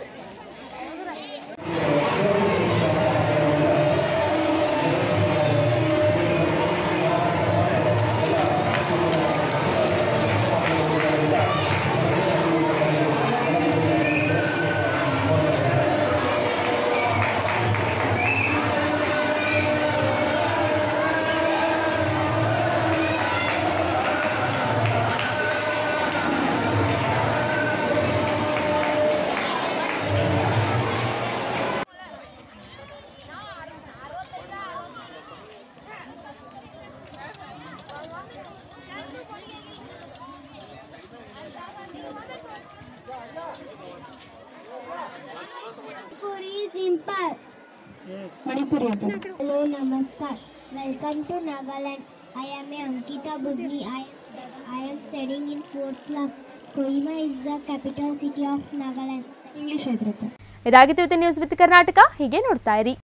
Manipuri simple. Hello, namaskar. Welcome to Nagaland. I am a Ankita Budni. I am, I am studying in fourth class. Kohima is the capital city of Nagaland. English ಇದಾಗಿತ್ತು ಇವತ್ತಿನ ನ್ಯೂಸ್ ವಿತ್ ಕರ್ನಾಟಕ ಹೀಗೆ ನೋಡ್ತಾ ಇರಿ